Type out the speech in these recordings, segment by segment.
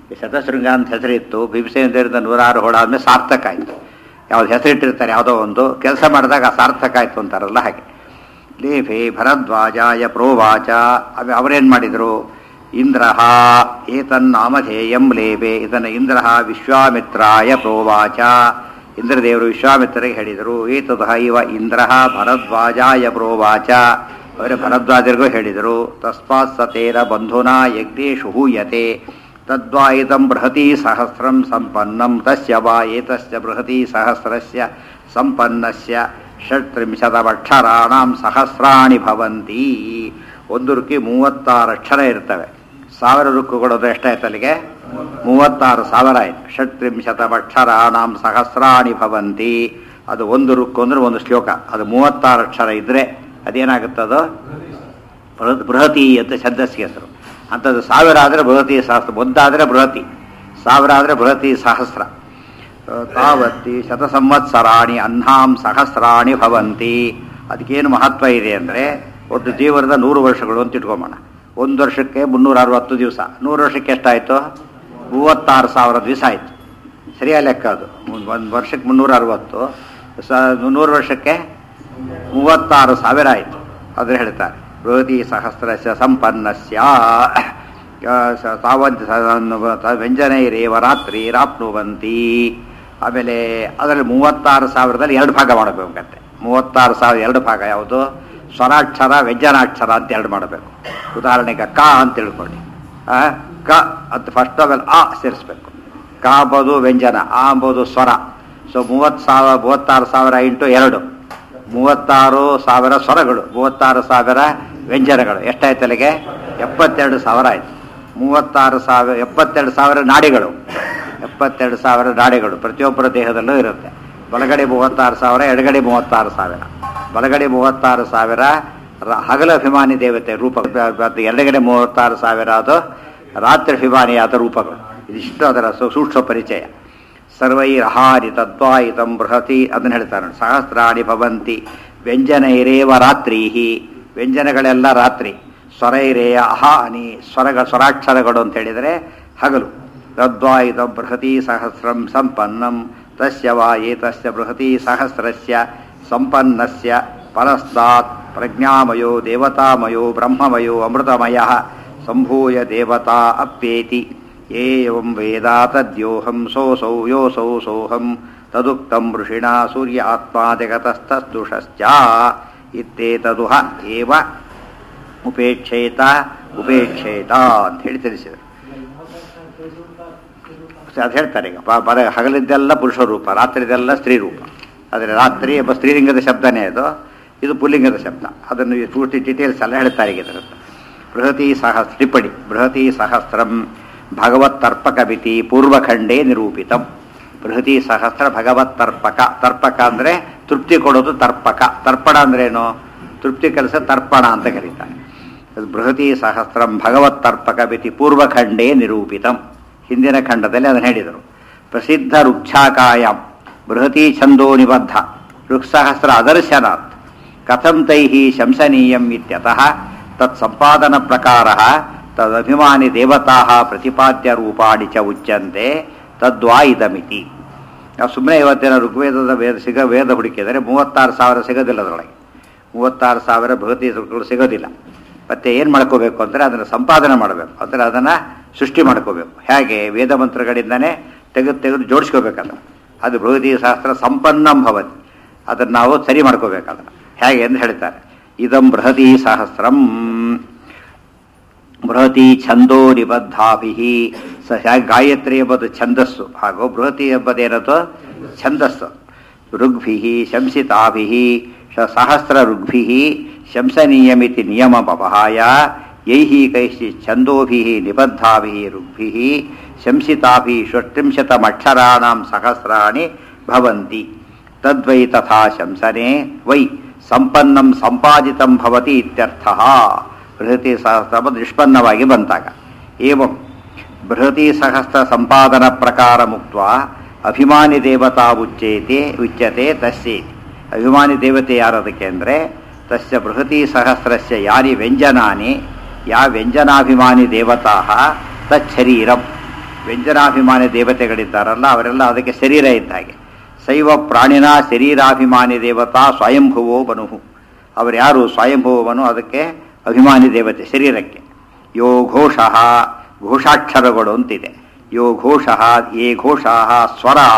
ಈ ಶತಶೃಂಗ ಅಂತ ಹೆಸರಿತ್ತು ಭೀಮಸೇನದಿಂದ ನೂರಾರು ಹೋಳ ಆದ್ಮೇಲೆ ಸಾರ್ಥಕ ಆಯಿತು ಯಾವ್ದು ಹೆಸರಿಟ್ಟಿರ್ತಾರೆ ಯಾವುದೋ ಒಂದು ಕೆಲಸ ಮಾಡಿದಾಗ ಸಾರ್ಥಕ ಆಯಿತು ಅಂತಾರಲ್ಲ ಹಾಗೆ ಲೇಫೆ ಭರದ್ವಾಜಾಯ ಪ್ರೋವಾಚ ಅವ ಅವರೇನು ಮಾಡಿದರು ಇಂದ್ರ ಏತನ್ನಾಮಧೇಯಂ ಲೇಬೆ ಇದನ್ನು ಇಂದ್ರ ವಿಶ್ವಾಮಿತ್ರಾಯ ಪ್ರೋವಾಚ ಇಂದ್ರದೇವರು ವಿಶ್ವಾಮಿತ್ರರಿಗೆ ಹೇಳಿದರು ಏತದ ಇವ ಇಂದ್ರ ಭರದ್ವಾಜಾಯ ಪ್ರೋವಾಚ ಅವರೇ ಭರದ್ವಾಜರಿಗೂ ಹೇಳಿದರು ತಸ್ಮಾತ್ ಸತೇರ ಬಂಧುನಾ ಯಜ್ಞೇಶು ಹೂಯತೆ ತದ್ವಾಯಿತಂ ಬೃಹತಿ ಸಹಸ್ರಂ ಸಂಪನ್ನಂ ತಸ್ಯ ವಾ ಏತಸ್ಯ ಬೃಹತಿ ಸಹಸ್ರಸ್ಯ ಸಂಪನ್ನಸ್ಯ ಷಟ್ತ್ರಿಂಶತಮಕ್ಷರಾಣಾಂ ಸಹಸ್ರಾಣಿ ಭವಂತಿ ಒಂದು ರುಕ್ಕಿ ಮೂವತ್ತಾರು ಅಕ್ಷರ ಇರ್ತವೆ ಸಾವಿರ ರುಕ್ಕುಗಳು ಎಷ್ಟಾಯ್ತು ಅಲ್ಲಿಗೆ ಮೂವತ್ತಾರು ಸಾವಿರ ಆಯ್ತು ಷಟ್ತ್ರಿಂಶತಮಕ್ಷರಾಣಾಂ ಸಹಸ್ರಾಣಿ ಭವಂತಿ ಅದು ಒಂದು ರುಕ್ಕು ಅಂದ್ರೆ ಒಂದು ಶ್ಲೋಕ ಅದು ಮೂವತ್ತಾರು ಅಕ್ಷರ ಇದ್ರೆ ಅದೇನಾಗುತ್ತದೋ ಬೃಹತ್ ಬೃಹತಿ ಅಂತ ಛಂದಸ್ಸಿಗೆ ಹೆಸರು ಅಂಥದ್ದು ಸಾವಿರ ಆದರೆ ಬೃಹತಿ ಸಹಸ್ರ ಒಂದಾದರೆ ಬೃಹತಿ ಸಾವಿರ ಆದರೆ ಬೃಹತಿ ಸಹಸ್ರ ತಾವತ್ತಿ ಶತ ಸಂವತ್ಸರಾಣಿ ಅಹ್ನಾಂ ಸಹಸ್ರಾಣಿ ಭವಂತಿ ಅದಕ್ಕೇನು ಮಹತ್ವ ಇದೆ ಅಂದರೆ ಒಟ್ಟು ಜೀವನದ ನೂರು ವರ್ಷಗಳು ಅಂತ ಇಟ್ಕೊಂಬೋಣ ಒಂದು ವರ್ಷಕ್ಕೆ ಮುನ್ನೂರ ಅರವತ್ತು ದಿವಸ ನೂರು ವರ್ಷಕ್ಕೆ ಎಷ್ಟಾಯಿತು ಮೂವತ್ತಾರು ಸಾವಿರ ದಿವಸ ಆಯಿತು ಸರಿಯಾ ಲೆಕ್ಕ ಅದು ಒಂದು ವರ್ಷಕ್ಕೆ ಮುನ್ನೂರ ಅರವತ್ತು ಸ ನೂರು ವರ್ಷಕ್ಕೆ ಮೂವತ್ತಾರು ಸಾವಿರ ಆಯಿತು ಅದ್ರ ಹೇಳ್ತಾರೆ ಬೃಹತಿ ಸಹಸ್ರಸ್ಯ ಸಂಪನ್ನಸ್ಯ ತಾವಂತ ವ್ಯಂಜನೈರೇವ ರಾತ್ರಿ ರಾಪ್ನುವಂತಿ ಆಮೇಲೆ ಅದರಲ್ಲಿ ಮೂವತ್ತಾರು ಸಾವಿರದಲ್ಲಿ ಎರಡು ಭಾಗ ಮಾಡಬೇಕಂತೆ ಮೂವತ್ತಾರು ಸಾವಿರ ಎರಡು ಭಾಗ ಯಾವುದು ಸ್ವರಾಕ್ಷರ ವ್ಯಂಜನಾಕ್ಷರ ಅಂತ ಎರಡು ಮಾಡಬೇಕು ಉದಾಹರಣೆಗೆ ಕ ಅಂತ ತಿಳ್ಕೊಳ್ಳಿ ಆ, ಕ ಅಂತ ಫಸ್ಟ್ ಆಮೇಲೆ ಆ ಸೇರಿಸ್ಬೇಕು ಕ ಅಂಬೋದು ವ್ಯಂಜನ ಆ ಅಂಬೋದು ಸ್ವರ ಸೊ ಮೂವತ್ತು ಸಾವಿರ ಮೂವತ್ತಾರು ಸಾವಿರ ಇಂಟು ಎರಡು ಮೂವತ್ತಾರು ಸಾವಿರ ಸ್ವರಗಳು ಮೂವತ್ತಾರು ಸಾವಿರ ವ್ಯಂಜನಗಳು ಎಷ್ಟಾಯ್ತು ಅಲ್ಲಿಗೆ ಎಪ್ಪತ್ತೆರಡು ಸಾವಿರ ಆಯ್ತು ಮೂವತ್ತಾರು ಸಾವಿರ ಎಪ್ಪತ್ತೆರಡು ಸಾವಿರ ನಾಡಿಗಳು ಎಪ್ಪತ್ತೆರಡು ಸಾವಿರ ನಾಡಿಗಳು ಪ್ರತಿಯೊಬ್ಬರ ದೇಹದಲ್ಲೂ ಇರುತ್ತೆ ಬಲಗಡೆ ಮೂವತ್ತಾರು ಸಾವಿರ ಎಡಗಡೆ ಮೂವತ್ತಾರು ಸಾವಿರ ಬಲಗಡೆ ಮೂವತ್ತಾರು ಸಾವಿರ ರ- ಹಗಲ ಅಭಿಮಾನಿ ದೇವತೆ ರೂಪ ಮತ್ತು ಎಡಗಡೆ ಮೂವತ್ತಾರು ಸಾವಿರ ಅದು ರಾತ್ರಿ ಅಭಿಮಾನಿಯಾದ ರೂಪಗಳು ಇದಿಷ್ಟು ಅದರ ಸು- ಸೂಕ್ಷ್ಮ ಪರಿಚಯ ಸರ್ವೈರಹಾರಿ ತದ್ವಾಯಿತಂ ಬೃಹತಿ ಅದನ್ನು ಹೇಳ್ತಾರೆ ನೋಡಿ. ಸಹಸ್ರಾಣಿ ಭವಂತಿ ವ್ಯಂಜನೈರೇವ ರಾತ್ರೀಹಿ ವ್ಯಂಜನಗಳೆಲ್ಲ ರಾತ್ರಿ ಸ್ವರೈರೇಯ ಅಹಾನಿ ಸ್ವರಗ ಸ್ವರಾಕ್ಷರಗಳು ಅಂತ ಹೇಳಿದರೆ ಹಗಲು ತದ್ವಾಯಿತ ಬೃಹತಿ ಸಹಸ್ರಂ ಸಂಪನ್ನಂ ತಸ್ಯ ವಾ ಏತಸ್ಯ ಬೃಹತಿ ಸಹಸ್ರಸ್ಯ ಸಂಪನ್ನಸ್ಯ ಪರಸ್ತಾತ್ ಪ್ರಜ್ಞಾಮಯೋ ದೇವತಾಮಯೋ ಬ್ರಹ್ಮಮಯೋ ಅಮೃತಮಯ ಸಂಭೂಯ ದೇವತಾ ಅಪ್ಯೇತಿ ಏವಂ ವೇದ ತದ್ಯೋಹಂ ಸೋಸೌ ಯೋಸೌ ಸೋಹಂ ತದುಕ್ತಂ ಋಷಿಣಾ ಸೂರ್ಯ ಆತ್ಮ ಜಗತಸ್ತಸ್ತುಷಶ್ಚ ಇತ್ತೇತದುಹ ಏವ ಉಪೇಕ್ಷೇತ ಉಪೇಕ್ಷೇತ ಅಂತ ಹೇಳಿ ತಿಳಿಸಿದರು ಅದು ಹೇಳ್ತಾರೆ ಈಗ ಬ- ಬರ ಹಗಲಿದ್ದೆಲ್ಲ ಪುರುಷ ರೂಪ ರಾತ್ರಿದೆಲ್ಲ ಸ್ತ್ರೀ ರೂಪ ಆದರೆ ರಾತ್ರಿ ಎಂಬ ಸ್ತ್ರೀಲಿಂಗದ ಶಬ್ದನೇ ಅದು ಇದು ಪುಲ್ಲಿಂಗದ ಶಬ್ದ ಅದನ್ನು ಈ ಪೂರ್ತಿ ಡೀಟೇಲ್ಸ್ ಎಲ್ಲ ಹೇಳ್ತಾರೆ ಈಗ ಇದರದ್ದು ಬೃಹತಿ ಸಹಸ್ರ ಟಿಪ್ಪಣಿ ಬೃಹತಿ ಸಹಸ್ರಂ ಭಗವತ್ ತರ್ಪಕ ಮಿತಿ ಪೂರ್ವಖಂಡೇ ನಿರೂಪಿತಂ ಬೃಹತಿ ಸಹಸ್ರ ಭಗವತ್ ತರ್ಪಕ ತರ್ಪಕ ಅಂದರೆ ತೃಪ್ತಿ ಕೊಡೋದು ತರ್ಪಕ ತರ್ಪಣ ಅಂದ್ರೇನು ತೃಪ್ತಿ ಕೆಲಸ ತರ್ಪಣ ಅಂತ ಕರೀತಾರೆ ಅದು ಬೃಹತಿ ಸಹಸ್ರಂ ಭಗವತ್ ತರ್ಪಕ ಮಿತಿ ಪೂರ್ವಖಂಡೇ ನಿರೂಪಿತಂ ಹಿಂದಿನ ಖಂಡದಲ್ಲಿ ಅದನ್ನು ಹೇಳಿದರು ಪ್ರಸಿದ್ಧ ರುಕ್ಷಾಕಾಯಾಮ್ ಬೃಹತಿ ಛಂದೋ ನಿಬದ್ಧ ಋಕ್ಸಹಸ್ರ ಅದರ್ಶನಾತ್ ಕಥಂ ತೈಃ ಶಂಸನೀಯಂ ಇತ್ಯತಃ ತತ್ ಸಂಪಾದನ ಪ್ರಕಾರ ತದಭಿಮಾನಿ ದೇವತಾ ಪ್ರತಿಪಾದ್ಯ ರೂಪಾಣಿ ಚ ಉಚ್ಯಂತೆ ತದ್ವಾ ಇದಮಿತಿ ನಾವು ಸುಮ್ಮನೆ ಇವತ್ತಿನ ಋಗ್ವೇದದ ವೇದ ಸಿಗ ವೇದ ಹುಡುಕಿದರೆ ಮೂವತ್ತಾರು ಸಾವಿರ ಸಿಗೋದಿಲ್ಲ ಅದರೊಳಗೆ ಮೂವತ್ತಾರು ಸಾವಿರ ಬೃಹತಿ ಋಕ್ಕುಗಳು ಸಿಗೋದಿಲ್ಲ ಮತ್ತೆ ಏನು ಮಾಡ್ಕೋಬೇಕು ಅಂದರೆ ಅದನ್ನು ಸಂಪಾದನೆ ಮಾಡಬೇಕು ಅಂದರೆ ಅದನ್ನು ಸೃಷ್ಟಿ ಮಾಡ್ಕೋಬೇಕು ಹೇಗೆ ವೇದ ಮಂತ್ರಗಳಿಂದನೇ ತೆಗೆದು ತೆಗೆದು ಜೋಡಿಸ್ಕೋಬೇಕಲ್ಲ ಅದು ಬೃಹತಿ ಶಾಸ್ತ್ರ ಸಂಪನ್ನಂ ಭವತಿ ಅದನ್ನು ನಾವು ಸರಿ ಮಾಡ್ಕೋಬೇಕಲ್ಲ ಹೇಗೆ ಎಂದು ಹೇಳ್ತಾರೆ ಇದಂ ಬೃಹತಿ ಸಹಸ್ರಂ ಬೃಹತಿ ಛಂದೋ ನಿಬದ್ಧಾಭಿ ಸ ಹೇಗೆ ಗಾಯತ್ರಿ ಎಂಬುದು ಛಂದಸ್ಸು ಹಾಗೂ ಬೃಹತಿ ಎಂಬುದೇನದು ಛಂದಸ್ಸು ಋಗ್ಭಿ ಶಂಸಿತಾಭಿ ಶ- ಸಹಸ್ರ ಋಗ್ಭಿ ಶಂಸನೀಯಮಿತಿ ನಿಯಮಮಪಹಾಯ ಯೈಹಿ ಕೈಶ್ಚಿ ಛಂದೋಭಿ ನಿಬದ್ಧಾಭಿ ಋಗ್ಭಿ ಶಂಸಿತಾಭಿ ಷಟ್ತ್ರಿಂಶತಮಕ್ಷರಾಣಾಂ ಸಹಸ್ರಾಣಿ ಭವಂತಿ ತದ್ವೈ ತಥಾ ಶಂಸನೆ ವೈ ಸಂಪನ್ನಂ ಸಂಪಾದಿತಂ ಭವತಿ ಇತ್ಯರ್ಥಃ ಬೃಹತಿ ಸಹಸ್ರ ನಿಷ್ಪನ್ನವಾಗಿ ಬಂತಾಗ ಏವಂ ಬೃಹತಿ ಸಹಸ್ರ ಸಂಪಾದನ ಪ್ರಕಾರ ಮುಕ್ತ ಅಭಿಮಾನಿ ದೇವತಾ ಉಚ್ಯತೆ ಉಚ್ಯತೆ ತಸ್ಯೇತಿ ಅಭಿಮಾನಿ ದೇವತೆ ಯಾರದಕ್ಕೆ ಅಂದರೆ ತಸ್ಯ ಬೃಹತಿ ಸಹಸ್ರಸ್ಯ ಯಾನಿ ವ್ಯಂಜನಾನಿ ಯಾ ವ್ಯಂಜನಾಭಿಮಾನಿ ದೇವತಾ ತಚ್ಛರೀರಂ ವ್ಯಂಜನಾಭಿಮಾನಿ ದೇವತೆಗಳಿದ್ದಾರಲ್ಲ ಅವರೆಲ್ಲ ಅದಕ್ಕೆ ಶರೀರ ಇದ್ದ ಹಾಗೆ ಶೈವ ಪ್ರಾಣಿನ ಶರೀರಾಭಿಮಾನಿ ದೇವತಾ ಸ್ವಯಂಭುವೋ ಬನುಹು ಅವರು ಯಾರು ಸ್ವಯಂಭುವನು ಅದಕ್ಕೆ ಅಭಿಮಾನಿ ದೇವತೆ ಶರೀರಕ್ಕೆ ಯೋ ಘೋಷ ಘೋಷಾಕ್ಷರಗಳು ಅಂತಿದೆ ಯೋ ಘೋಷ ಯೇ ಘೋಷಾ ಸ್ವರಾ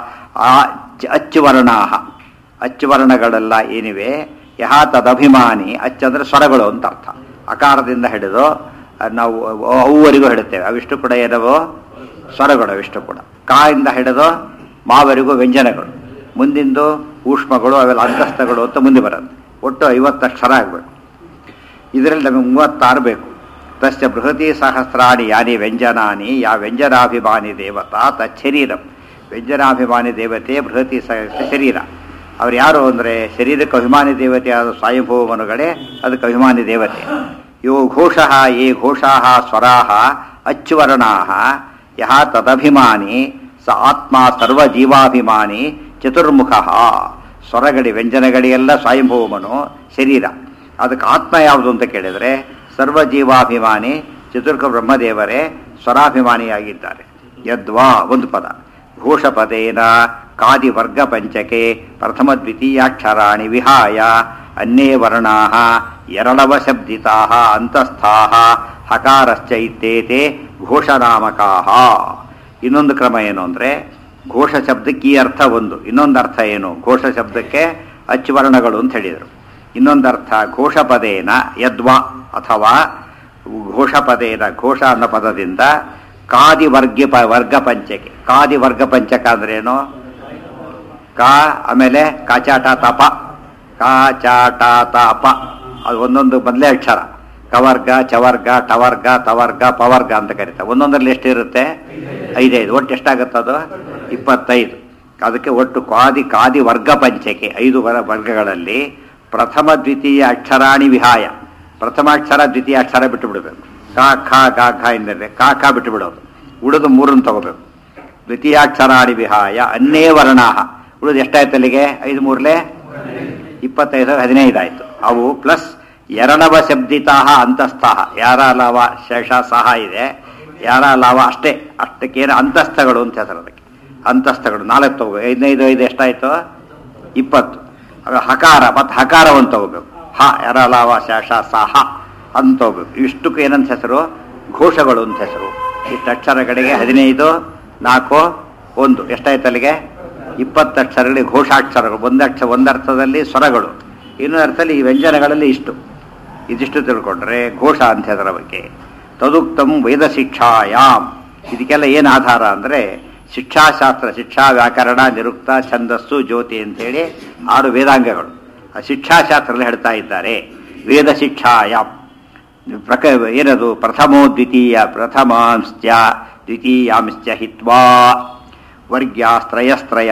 ಅಚ್ಚುವರ್ಣಾ ಅಚ್ಚುವರ್ಣಗಳೆಲ್ಲ ಏನಿವೆ ಯಹ ತದಭಿಮಾನಿ ಅಚ್ಚಂದ್ರೆ ಸ್ವರಗಳು ಅಂತ ಅರ್ಥ ಅಕಾರದಿಂದ ಹಿಡಿದು ನಾವು ಅವುವರೆಗೂ ಹಿಡುತ್ತೇವೆ ಅವಿಷ್ಟು ಕೂಡ ಏನವೋ ಸ್ವರಗಳು ಅವಿಷ್ಟು ಕೂಡ ಕಾ ಇಂದ ಹಿಡಿದು ಮಾವರೆಗೂ ವ್ಯಂಜನಗಳು ಮುಂದಿಂದು ಊಷ್ಮಗಳು ಅವೆಲ್ಲ ಅಂತಸ್ತಗಳು ಅಂತ ಮುಂದೆ ಬರುತ್ತೆ ಒಟ್ಟು ಐವತ್ತು ಅಕ್ಷರ ಆಗಬೇಕು ಇದರಲ್ಲಿ ನಮಗೆ ಮೂವತ್ತಾರು ಬೇಕು ತಸ್ಯ ಬೃಹತಿ ಸಹಸ್ರಾಣಿ ಯಾನಿ ವ್ಯಂಜನಾನಿ ಯಾ ವ್ಯಂಜನಾಭಿಮಾನಿ ದೇವತಾ ತಚ್ಚರೀರಂ ವ್ಯಂಜನಾಭಿಮಾನಿ ದೇವತೆ ಬೃಹತಿ ಸಹಸ್ರ ಶರೀರ ಅವ್ರು ಯಾರು ಅಂದರೆ ಶರೀರಕ್ಕೆ ಅಭಿಮಾನಿ ದೇವತೆಯಾದ ಸ್ವಯಂಭೂಮನುಗಳೇ ಅದಕ್ಕೆ ಅಭಿಮಾನಿ ದೇವತೆ ಯೋ ಘೋಷ ಯೇ ಘೋಷಾ ಸ್ವರಾ ಅಚ್ಚುವರ್ಣಾ ಯಹ ತದಭಿಮಾನಿ ಸ ಆತ್ಮ ಸರ್ವಜೀವಾಭಿಮಾನಿ ಚತುರ್ಮುಖ ಸ್ವರಗಡಿ ವ್ಯಂಜನಗಡಿಯೆಲ್ಲ ಸ್ವಯಂಭೂಮನು ಶರೀರ ಅದಕ್ಕೆ ಆತ್ಮ ಯಾವುದು ಅಂತ ಕೇಳಿದರೆ ಸರ್ವಜೀವಾಭಿಮಾನಿ ಚತುರ್ಕ ಬ್ರಹ್ಮದೇವರೇ ಸ್ವರಾಭಿಮಾನಿಯಾಗಿದ್ದಾರೆ ಯದ್ವಾ ಒಂದು ಪದ ಘೋಷಪದೇನ ಕಾದಿ ವರ್ಗ ಪಂಚಕೆ ಪ್ರಥಮ ದ್ವಿತೀಯಾಕ್ಷರಾಣಿ ವಿಹಾಯ ಅನ್ಯೇ ವರ್ಣಾ ಎರಡವ ಶಬ್ದಿತಾ ಅಂತಸ್ಥಾ ಹಕಾರಶ್ಚ ಇತ್ತೇತೆ ಘೋಷನಾಮಕಾ ಇನ್ನೊಂದು ಕ್ರಮ ಏನು ಅಂದರೆ ಘೋಷ ಶಬ್ದಕ್ಕೆ ಈ ಅರ್ಥ ಒಂದು ಇನ್ನೊಂದು ಅರ್ಥ ಏನು ಘೋಷ ಶಬ್ದಕ್ಕೆ ಅಚ್ಚುವರ್ಣಗಳು ಅಂತ ಹೇಳಿದರು ಇನ್ನೊಂದು ಅರ್ಥ ಘೋಷಪದೇನ ಯದ್ವಾ ಅಥವಾ ಘೋಷಪದೇನ ಘೋಷ ಅನ್ನೋ ಪದದಿಂದ ಕಾದಿ ವರ್ಗಿ ಪ ವರ್ಗ ಪಂಚಕೆ ಕಾದಿ ವರ್ಗ ಪಂಚಕ ಅಂದ್ರೇನು ಕಾ ಆಮೇಲೆ ಕಾಚಾಟ ತಪ ಕಾಚಾಟ ತಪ ಅದು ಒಂದೊಂದು ಮೊದಲೇ ಅಕ್ಷರ ಕವರ್ಗ ಚವರ್ಗ ಟವರ್ಗ ತವರ್ಗ ಪವರ್ಗ ಅಂತ ಕರೀತಾರೆ ಒಂದೊಂದರಲ್ಲಿ ಎಷ್ಟಿರುತ್ತೆ ಐದೈದು ಒಟ್ಟು ಎಷ್ಟಾಗುತ್ತೆ ಅದು ಇಪ್ಪತ್ತೈದು ಅದಕ್ಕೆ ಒಟ್ಟು ಕಾದಿ ಕಾದಿ ವರ್ಗ ಪಂಚಕೆ ಐದು ವರ ವರ್ಗಗಳಲ್ಲಿ ಪ್ರಥಮ ದ್ವಿತೀಯ ಅಕ್ಷರಾಣಿ ವಿಹಾಯ ಪ್ರಥಮ ಅಕ್ಷರ ದ್ವಿತೀಯ ಅಕ್ಷರ ಬಿಟ್ಟು ಬಿಡಬೇಕು ಕಾ ಖಾ ಗಾ ಖಾ ಎಂದರೆ ಕಾ ಖಾ ಬಿಟ್ಟು ಬಿಡೋದು ಉಳಿದು ಮೂರನ್ನು ತಗೋಬೇಕು ದ್ವಿತೀಯಾಕ್ಷರಾಣಿ ವಿಹಾಯ ಅನ್ನೇ ವರ್ಣಾಹ ಉಳಿದು ಎಷ್ಟಾಯ್ತು ಅಲ್ಲಿಗೆ ಐದು ಮೂರಲೆ ಇಪ್ಪತ್ತೈದು ಹದಿನೈದು ಆಯಿತು ಅವು ಪ್ಲಸ್ ಎರಡವ ಶಬ್ದಿತಾ ಅಂತಸ್ಥಾಹ ಯಾರ ಲಾವ ಶೇಷ ಸಹ ಇದೆ ಯಾರ ಲಾವ ಅಷ್ಟೇ ಅಷ್ಟಕ್ಕೇನು ಅಂತಸ್ಥಗಳು ಅಂತ ಹೆಸರು ಅದಕ್ಕೆ ಅಂತಸ್ಥಗಳು ನಾಲ್ಕು ತಗೋ ಐದೈದು ಐದು ಎಷ್ಟಾಯ್ತು ಇಪ್ಪತ್ತು ಆಗ ಹಕಾರ ಮತ್ತು ಹಕಾರವನ್ನು ತಗೋಬೇಕು ಹ ಯಾರ ಲಾವ ಶೇಷ ಸಹ ಅಂತ ತಗೋಬೇಕು ಇಷ್ಟಕ್ಕೆ ಏನಂತ ಹೆಸರು ಘೋಷಗಳು ಅಂತ ಹೆಸರು ಇಷ್ಟು ಅಕ್ಷರಗಳಿಗೆ ಹದಿನೈದು ನಾಲ್ಕು ಒಂದು ಎಷ್ಟಾಯ್ತು ಅಲ್ಲಿಗೆ ಇಪ್ಪತ್ತು ಅಕ್ಷರಗಳಿಗೆ ಘೋಷಾಕ್ಷರಗಳು ಒಂದಕ್ಷ ಒಂದರ್ಥದಲ್ಲಿ ಸ್ವರಗಳು ಇನ್ನೊಂದು ಅರ್ಥದಲ್ಲಿ ಈ ವ್ಯಂಜನಗಳಲ್ಲಿ ಇಷ್ಟು ಇದಿಷ್ಟು ತಿಳ್ಕೊಂಡ್ರೆ ಘೋಷ ಅಂತ ಅದರ ಬಗ್ಗೆ ತದುಕ್ತಂ ವೇದ ಶಿಕ್ಷಾಯಾಮ್ ಇದಕ್ಕೆಲ್ಲ ಏನು ಆಧಾರ ಅಂದರೆ ಶಿಕ್ಷಾಶಾಸ್ತ್ರ ಶಿಕ್ಷಾ ವ್ಯಾಕರಣ ನಿರುಕ್ತ ಛಂದಸ್ಸು ಜ್ಯೋತಿ ಅಂತೇಳಿ ಆರು ವೇದಾಂಗಗಳು ಆ ಶಿಕ್ಷಾಶಾಸ್ತ್ರದಲ್ಲಿ ಹೇಳ್ತಾ ಇದ್ದಾರೆ ವೇದ ಶಿಕ್ಷಾಯಾಮ್ ಪ್ರಕ ಏನದು ಪ್ರಥಮೋ ದ್ವಿತೀಯ ಪ್ರಥಮಾಂಶ್ಚ ದ್ವಿತೀಯಾಂಶ್ಚ ಹಿತ್ವಾ ವರ್ಗ್ಯಾಸ್ತ್ರಯಸ್ತ್ರಯ